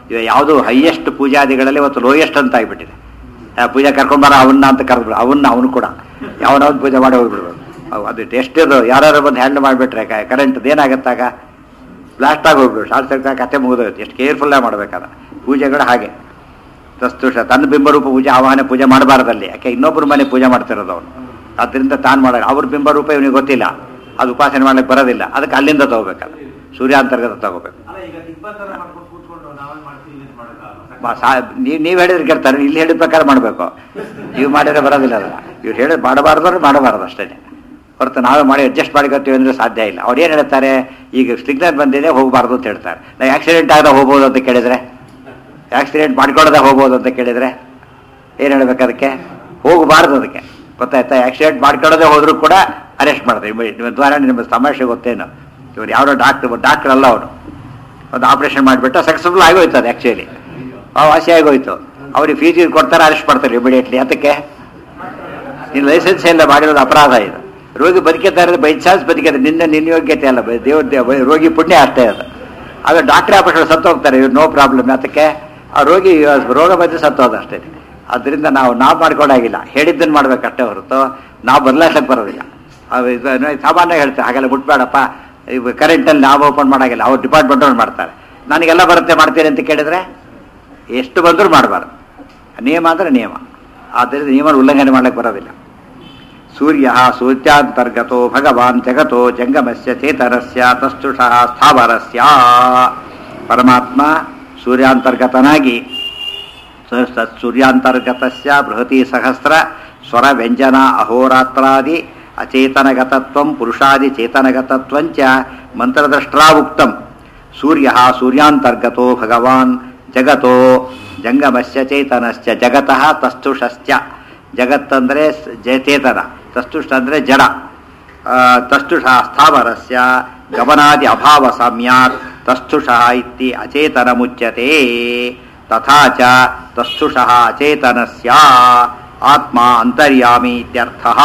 ಇವ ಯಾವುದು ಹೈಯೆಸ್ಟ್ ಪೂಜಾದಿಗಳಲ್ಲಿ ಇವತ್ತು ಲೋಯೆಸ್ಟ್ ಅಂತ ಆಗಿಬಿಟ್ಟಿದೆ ಆ, ಪೂಜೆ ಕರ್ಕೊಂಬಾರ ಅವನ್ನ ಅಂತ ಕರೆದ್ಬಿಡು ಅವನ್ನ ಅವನು ಕೂಡ ಯಾವನವನ್ ಪೂಜೆ ಮಾಡಿ ಹೋಗ್ಬಿಡ್ಬೇಕು ಅವು ಅದು ಎಷ್ಟಿದು ಯಾರು ಬಂದು ಹ್ಯಾಂಡಲ್ ಮಾಡಿಬಿಟ್ರೆ ಕರೆಂಟ್ ಏನಾಗತ್ತಾಗ ಬ್ಲಾಸ್ಟ್ ಆಗಿ ಹೋಗ್ಬಿಡು ಶಾರ್ಟ್ ಸರ್ಕ್ಟ್ ಕತೆ ಮುಗಿದೋಯ್ತು ಎಷ್ಟು ಕೇರ್ಫುಲ್ಲಾಗಿ ಮಾಡ್ಬೇಕಾದ ಪೂಜೆಗಳು ಹಾಗೆ ತಸ್ತುಷ ತನ್ನ ಬಿಂಬರೂಪ ಪೂಜೆ ಆವಾಹನೆ ಪೂಜೆ ಮಾಡಬಾರ್ದಲ್ಲಿ ಯಾಕೆ ಇನ್ನೊಬ್ಬರ ಮನೆ ಪೂಜೆ ಮಾಡ್ತಿರೋದು ಅವನು ಅದರಿಂದ ತಾನು ಮಾಡ ಅವ್ರ ಬಿಂಬರೂಪ ಇವನಿಗೆ ಗೊತ್ತಿಲ್ಲ ಅದು ಉಪಾಸನೆ ಮಾಡ್ಲಿಕ್ಕೆ ಬರೋದಿಲ್ಲ ಅದಕ್ಕೆ ಅಲ್ಲಿಂದ ತಗೋಬೇಕಲ್ಲ ಸೂರ್ಯಾಂತರ್ಗತ ತಗೋಬೇಕು ಅಲ್ಲ ಈಗ ದಿಬ್ಬತ್ತರ ಮಾಡ್ಕೊಂಡು ಕೂತ್ಕೊಂಡು ನಾವೇ ಮಾಡ್ತೀವಿ ಇದು ಮಾಡಕ್ಕಾಗಲ್ಲ ಬಾ- ಸಾ ನೀವು ನೀವು ಹೇಳಿದ್ರೆ ಕೇಳ್ತಾರೆ ಇಲ್ಲಿ ಹೇಳಿದ ಪ್ರಕಾರ ಮಾಡಬೇಕು ನೀವು ಮಾಡಿದ್ರೆ ಬರೋದಿಲ್ಲ ಅದಲ್ಲ ಇವ್ರು ಹೇಳಿದ್ ಮಾಡಬಾರ್ದು ಅಂದ್ರೆ ಮಾಡಬಾರ್ದು ಅಷ್ಟೇ ಹೊರತು ನಾವೇ ಮಾಡಿ ಅಡ್ಜಸ್ಟ್ ಮಾಡ್ಕೊತೀವಿ ಅಂದ್ರೆ ಸಾಧ್ಯ ಇಲ್ಲ ಅವ್ರು ಏನು ಹೇಳ್ತಾರೆ ಈಗ ಸಿಗ್ನಲ್ ಬಂದಿದೆ ಹೋಗಬಾರ್ದು ಅಂತ ಹೇಳ್ತಾರೆ ನಾವು ಆಕ್ಸಿಡೆಂಟ್ ಆಗದ ಹೋಗ್ಬೋದು ಅಂತ ಕೇಳಿದ್ರೆ ಆಕ್ಸಿಡೆಂಟ್ ಮಾಡ್ಕೊಳ್ಳೋದ ಹೋಗ್ಬೋದು ಅಂತ ಕೇಳಿದ್ರೆ ಏನು ಹೇಳ್ಬೇಕು ಅದಕ್ಕೆ ಹೋಗಬಾರ್ದು ಅದಕ್ಕೆ ಗೊತ್ತಾಯ್ತಾ ಆಕ್ಸಿಡೆಂಟ್ ಮಾಡ್ಕೊಳ್ಳೋದೇ ಹೋದ್ರೂ ಕೂಡ ಅರೆಸ್ಟ್ ಮಾಡ್ತಾರೆ ನಿಮ್ಮ ದ್ವಾರ ನಿಮ್ಮ ತಮಾಷೆ ಗೊತ್ತೇನು ಇವ್ರು ಯಾರೋ ಡಾಕ್ಟರ್ ಡಾಕ್ಟರ್ ಅಲ್ಲ ಅವನು ಒಂದು ಆಪರೇಷನ್ ಮಾಡಿಬಿಟ್ಟು ಸಕ್ಸಸ್ಫುಲ್ ಆಗೋಯ್ತು ಅದು ಆ್ಯಕ್ಚುಲಿ ಆ ವಾಸಿ ಆಗೋಯ್ತು ಅವ್ರಿಗೆ ಫೀಸ್ ಕೊಡ್ತಾರೆ ಅರೆಸ್ಟ್ ಮಾಡ್ತಾರೆ ಇಮಿಡಿಯೇಟ್ಲಿ ಅದಕ್ಕೆ ನೀನು ಲೈಸೆನ್ಸ್ ಎಲ್ಲ ಮಾಡಿರೋದು ಅಪರಾಧ ಇದು ರೋಗಿ ಬದುಕಿತಾ ಇರೋದು ಬೈ ಚಾನ್ಸ್ ಬದುಕಿದೆ ನಿನ್ನ ನಿನ್ನ ಯೋಗ್ಯತೆ ಅಲ್ಲ ಬ- ದೇವ್ರ ದೇ- ರೋಗಿ ಪುಣ್ಯ ಅಷ್ಟೇ ಅದು ಆಗ ಡಾಕ್ಟರ್ ಆಪರೇಷನ್ ಸತ್ತು ಹೋಗ್ತಾರೆ ಇವ್ರು ನೋ ಪ್ರಾಬ್ಲಮ್ ಅದಕ್ಕೆ ಆ ರೋಗಿ ರೋಗ ಬಂದು ಸತ್ತೋದು ಅಷ್ಟೇ ಅದರಿಂದ ನಾವು ನಾವು ಮಾಡ್ಕೊಂಡಾಗಿಲ್ಲ ಹೇಳಿದ್ದನ್ನು ಮಾಡ್ಬೇಕಷ್ಟೇ ಹೊರತು ನಾವು ಬದಲಾಯಿಸಕ್ಕೆ ಬರೋದಿಲ್ಲ ಅವು ಇದು ಏನು ಸಾಮಾನ್ಯ ಹೇಳ್ತಾರೆ ಹಾಗೆಲ್ಲ ಬಿಟ್ಬೇಡಪ್ಪ ಇವು ಕರೆಂಟಲ್ಲಿ ನಾವು ಓಪನ್ ಮಾಡಾಗಿಲ್ಲ ಅವ್ರು ಡಿಪಾರ್ಟ್ಮೆಂಟ್ ಅವ್ರು ಮಾಡ್ತಾರೆ ನನಗೆಲ್ಲ ಬರುತ್ತೆ ಮಾಡ್ತೀರಿ ಅಂತ ಕೇಳಿದ್ರೆ ಎಷ್ಟು ಬಂದರೂ ಮಾಡಬಾರ್ದು ನಿಯಮ ಅಂದರೆ ನಿಯಮ ಆದ್ದರಿಂದ ನಿಯಮ ಉಲ್ಲಂಘನೆ ಮಾಡಕ್ಕೆ ಬರೋದಿಲ್ಲ ಸೂರ್ಯ ಸೂರ್ಯಾಂತರ್ಗತೋ ಭಗವಾನ್ ಜಗತೋ ಜಂಗಮಸ್ಯ ಚೇತನಸ್ಯ ತಸ್ತುಷಃ ಸ್ಥಾವರಸ್ಯ ಪರಮಾತ್ಮ ಸೂರ್ಯಾಂತರ್ಗತನಾಗಿ ಸ- ಸ- ಸೂರ್ಯಾಂತರ್ಗತಸ್ಯ ಬೃಹತಿ ಸಹಸ್ರ ಸ್ವರ ವ್ಯಂಜನ ಅಹೋರಾತ್ರಾದಿ ಅಚೇತನಗತತ್ವಂ ಪುರುಷಾದಿ ಚೇತನಗತತ್ವಂಚ ಮಂತ್ರದ್ರಷ್ಟ್ರಾ ಉಕ್ತಂ ಸೂರ್ಯ ಸೂರ್ಯಾಂತರ್ಗತೋ ಭಗವಾನ್ ಜಗತೋ ಜಂಗಮಸ್ಯ ಚೇತನಸ್ಯ ಜಗತಃ ತಸ್ತುಷಶ್ಚ ಜಗತ್ತಂದರೆ ಸ್- ಜ- ಚೇತನ ತಸ್ತುಷ ಅಂದರೆ ಜಡ ಆ, ತಸ್ತುಷ ಸ್ಥಾವರಸ್ಯ ಗಮನಾದಿ ಅಭಾವ ಸಾಮ್ಯಾತ್ ತಸ್ತುಷ ಇತಿ ಅಚೇತನ ಮುಚ್ಯತೆ ತಥಾ ಚ ತಸ್ತುಷಃ ಅಚೇತನಸ್ಯ ಆತ್ಮ ಅಂತರ್ಯಾಮಿ ಇತ್ಯರ್ಥಃ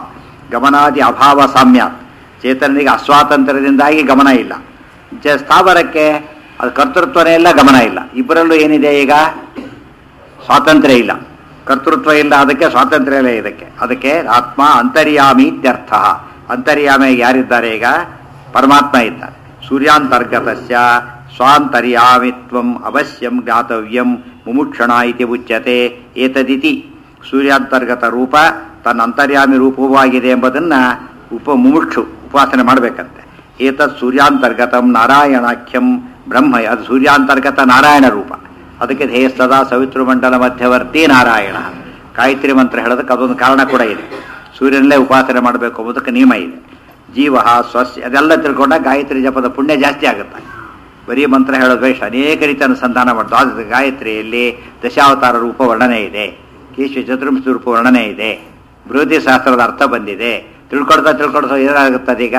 ಗಮನಾದಿ ಅಭಾವ ಸಾಮ್ಯಾತ್ ಚೇತನನಿಗೆ ಅಸ್ವಾತಂತ್ರ್ಯದಿಂದಾಗಿ ಗಮನ ಇಲ್ಲ ಜ ಸ್ಥಾವರಕ್ಕೆ ಅದು ಕರ್ತೃತ್ವನೇ ಇಲ್ಲ ಗಮನ ಇಲ್ಲ ಇಬ್ಬರಲ್ಲೂ ಏನಿದೆ ಈಗ ಸ್ವಾತಂತ್ರ್ಯ ಇಲ್ಲ ಕರ್ತೃತ್ವ ಇಲ್ಲ ಅದಕ್ಕೆ ಸ್ವಾತಂತ್ರ್ಯ ಇಲ್ಲ ಇದಕ್ಕೆ ಅದಕ್ಕೆ ಆತ್ಮ ಅಂತರ್ಯಾಮಿ ಇತ್ಯರ್ಥ ಅಂತರ್ಯಾಮಿ ಯಾರಿದ್ದಾರೆ ಈಗ ಪರಮಾತ್ಮ ಇದ್ದಾರೆ ಸೂರ್ಯಾಂತರ್ಗತಸ್ಯ ಸ್ವಾಂತರ್ಯಾಮಿತ್ವಂ ಅವಶ್ಯಂ ಜ್ಞಾತವ್ಯಂ ಮುಮುಕ್ಷಣ ಇತಿ ಉಚ್ಯತೆ ಏತದಿತಿ ಸೂರ್ಯಾಂತರ್ಗತ ರೂಪ ತನ್ನ ಅಂತರ್ಯಾಮಿ ರೂಪವಾಗಿದೆ ಎಂಬುದನ್ನ ಉಪ ಮುಮುಕ್ಷು ಉಪಾಸನೆ ಮಾಡಬೇಕಂತೆ ಏತತ್ ಸೂರ್ಯಾಂತರ್ಗತಂ ನಾರಾಯಣಾಖ್ಯಂ ಬ್ರಹ್ಮ ಅದು ಸೂರ್ಯಾಂತರ್ಗತ ನಾರಾಯಣ ರೂಪ ಅದಕ್ಕೆ ಧ್ಯೇಯ ಸದಾ ಸವಿತೃಮಂಡಲ ಮಧ್ಯವರ್ತಿ ನಾರಾಯಣ ಗಾಯತ್ರಿ ಮಂತ್ರ ಹೇಳೋದಕ್ಕೆ ಅದೊಂದು ಕಾರಣ ಕೂಡ ಇದೆ ಸೂರ್ಯನಲ್ಲೇ ಉಪಾಸನೆ ಮಾಡಬೇಕು ಎಂಬುದಕ್ಕೆ ನಿಯಮ ಇದೆ ಜೀವ ಸ್ವಸ್ಯ ಅದೆಲ್ಲ ತಿಳ್ಕೊಂಡಾಗ ಗಾಯತ್ರಿ ಜಪದ ಪುಣ್ಯ ಜಾಸ್ತಿ ಆಗುತ್ತೆ ಬರೀ ಮಂತ್ರ ಹೇಳೋದು ಬೇಷ ಅನೇಕ ರೀತಿ ಅನುಸಂಧಾನ ಮಾಡೋದು ಅದು ಗಾಯತ್ರಿಯಲ್ಲಿ ದಶಾವತಾರ ರೂಪ ವರ್ಣನೆ ಇದೆ ಕೇಶವ ಚತುರ್ಮುಖ ರೂಪ ವರ್ಣನೆ ಇದೆ ಬೃಹತಿ ಶಾಸ್ತ್ರದ ಅರ್ಥ ಬಂದಿದೆ ತಿಳ್ಕೊಳ್ತಾ ತಿಳ್ಕೊಳ್ತಾ ಏನಾಗುತ್ತೆ ಅದೀಗ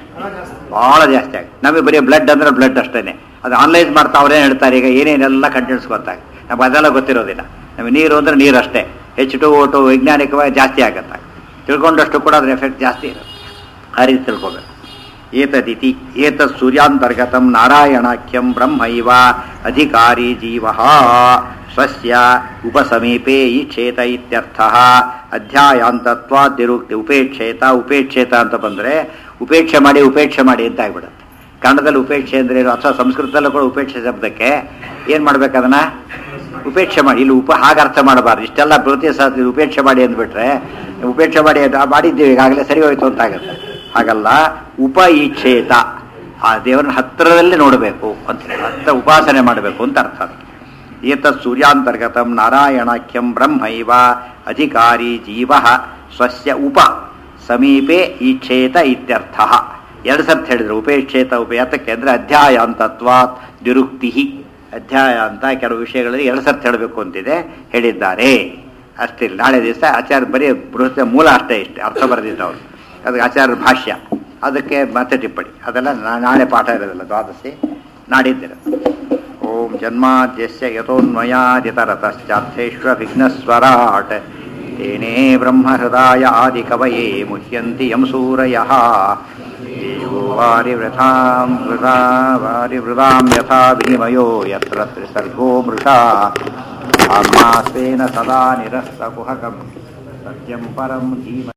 ಭಾಳ ಜಾಸ್ತಿ ಆಗುತ್ತೆ ನಮಗೆ ಬರೀ ಬ್ಲಡ್ ಅಂದ್ರೆ ಬ್ಲಡ್ ಅಷ್ಟೇನೆ ಅದು ಆನ್ಲೈನ್ ಮಾಡ್ತಾ ಅವ್ರೇನು ಹೇಳ್ತಾರೆ ಈಗ ಏನೇನೆಲ್ಲ ಕಂಟೆಂಟ್ಸ್ ಗೊತ್ತಾಗ ನಮ್ಗೆ ಅದೆಲ್ಲ ಗೊತ್ತಿರೋದಿಲ್ಲ ನಮಗೆ ನೀರು ಅಂದ್ರೆ ನೀರು ಅಷ್ಟೇ ಹೆಚ್ಚು ಟು ಓಟು ವೈಜ್ಞಾನಿಕವಾಗಿ ಜಾಸ್ತಿ ಆಗುತ್ತೆ ತಿಳ್ಕೊಂಡಷ್ಟು ಕೂಡ ಅದ್ರ ಎಫೆಕ್ಟ್ ಜಾಸ್ತಿ ಇರುತ್ತೆ ಆ ರೀತಿ ತಿಳ್ಕೊಬೇಕು ಏತದಿತಿ ಏತತ್ ಸೂರ್ಯಾಂತರ್ಗತಂ ನಾರಾಯಣಾಖ್ಯಂ ಬ್ರಹ್ಮೈವ ಅಧಿಕಾರಿ ಜೀವ ಸ್ವಸ್ಯ ಉಪಸಮೀಪೆ ಈಕ್ಷೇತ ಇತ್ಯರ್ಥ ಅಧ್ಯಾಯಾಂತತ್ವಾದಿರುಕ್ತಿ ಉಪೇಕ್ಷೇತ ಉಪೇಕ್ಷೇತ ಅಂತ ಬಂದರೆ ಉಪೇಕ್ಷೆ ಮಾಡಿ ಉಪೇಕ್ಷೆ ಮಾಡಿ ಅಂತ ಆಗ್ಬಿಡುತ್ತೆ ಕನ್ನಡದಲ್ಲಿ ಉಪೇಕ್ಷೆ ಅಂದ್ರೆ ಏನು ಅಥವಾ ಸಂಸ್ಕೃತದಲ್ಲೂ ಕೂಡ ಉಪೇಕ್ಷೆ ಶಬ್ದಕ್ಕೆ ಏನು ಮಾಡ್ಬೇಕು ಅದನ್ನ ಉಪೇಕ್ಷೆ ಮಾಡಿ ಇಲ್ಲಿ ಉಪ ಹಾಗೆ ಅರ್ಥ ಮಾಡಬಾರ್ದು ಇಷ್ಟೆಲ್ಲ ಪ್ರತಿ ಸಹ ಉಪೇಕ್ಷೆ ಮಾಡಿ ಅಂದ್ಬಿಟ್ರೆ ಉಪೇಕ್ಷೆ ಮಾಡಿ ಅದು ಮಾಡಿದ್ದೀವಿ ಈಗಾಗಲೇ ಸರಿ ಹೋಯ್ತು ಅಂತ ಆಗುತ್ತೆ ಹಾಗಲ್ಲ ಉಪ ಈಕ್ಷೇತ ಆ ದೇವರನ್ನ ಹತ್ತಿರದಲ್ಲಿ ನೋಡಬೇಕು ಅಂತ ಹೇಳಿ ಹತ್ತ ಉಪಾಸನೆ ಮಾಡಬೇಕು ಅಂತ ಅರ್ಥ ಅದಕ್ಕೆ ಏತತ್ ಸೂರ್ಯಾಂತರ್ಗತಂ ನಾರಾಯಣಾಖ್ಯಂ ಬ್ರಹ್ಮೈವ ಅಧಿಕಾರಿ ಜೀವ ಸ್ವಸ್ಯ ಉಪ ಸಮೀಪೆ ಈಕ್ಷೇತ ಇತ್ಯರ್ಥ ಎರಡು ಸರ್ತಿ ಹೇಳಿದ್ರು ಉಪೇಕ್ಷೇತ ಉಪ ಯಾತಕ್ಕೆ ಅಂದರೆ ಅಧ್ಯಾಯಾಂತತ್ವಾತ್ ನಿರುಕ್ತಿ ಅಧ್ಯಾಯ ಅಂತ ಕೆಲವು ವಿಷಯಗಳಲ್ಲಿ ಎರಡು ಸರ್ತಿ ಹೇಳಬೇಕು ಅಂತಿದೆ ಹೇಳಿದ್ದಾರೆ ಅಷ್ಟಿಲ್ಲ ನಾಳೆ ದಿವಸ ಆಚಾರ್ಯ ಬರೀ ಬೃಹತ್ ಮೂಲ ಅಷ್ಟೇ ಇಷ್ಟೇ ಅರ್ಥ ಬರೆದಿದ್ದವರು ಅದಕ್ಕೆ ಆಚಾರ್ಯ ಭಾಷ್ಯ ಅದಕ್ಕೆ ಮತ್ತೆ ಟಿಪ್ಪಣಿ ಅದೆಲ್ಲ ನಾ- ನಾಳೆ ಪಾಠ ಇರೋದಿಲ್ಲ ದ್ವಾದಶಿ ನಾಡಿದ್ದಿರುತ್ತೆ ಓಂ ಜನ್ಮಾದ್ಯಸ್ಯ ಯಥೋನ್ಮಯಾದಿತರತಶ್ಚಾರ್ಥೇಶ್ವ ವಿಘ್ನಸ್ವರಾಟ್ ತೇನೇ ಬ್ರಹ್ಮಹೃದಾಯ ಆದಿಕವಯೇ ಮುಹ್ಯಂತಿ ಯಂ ಸೂರಯಃ देवो वारिवृथां वृथा वारिवृदां यथा विनिमयो यत्र त्रिसर्गो मृषा आत्मा स्वेन सदा निरस्तकुहकं सत्यं परं धीमहि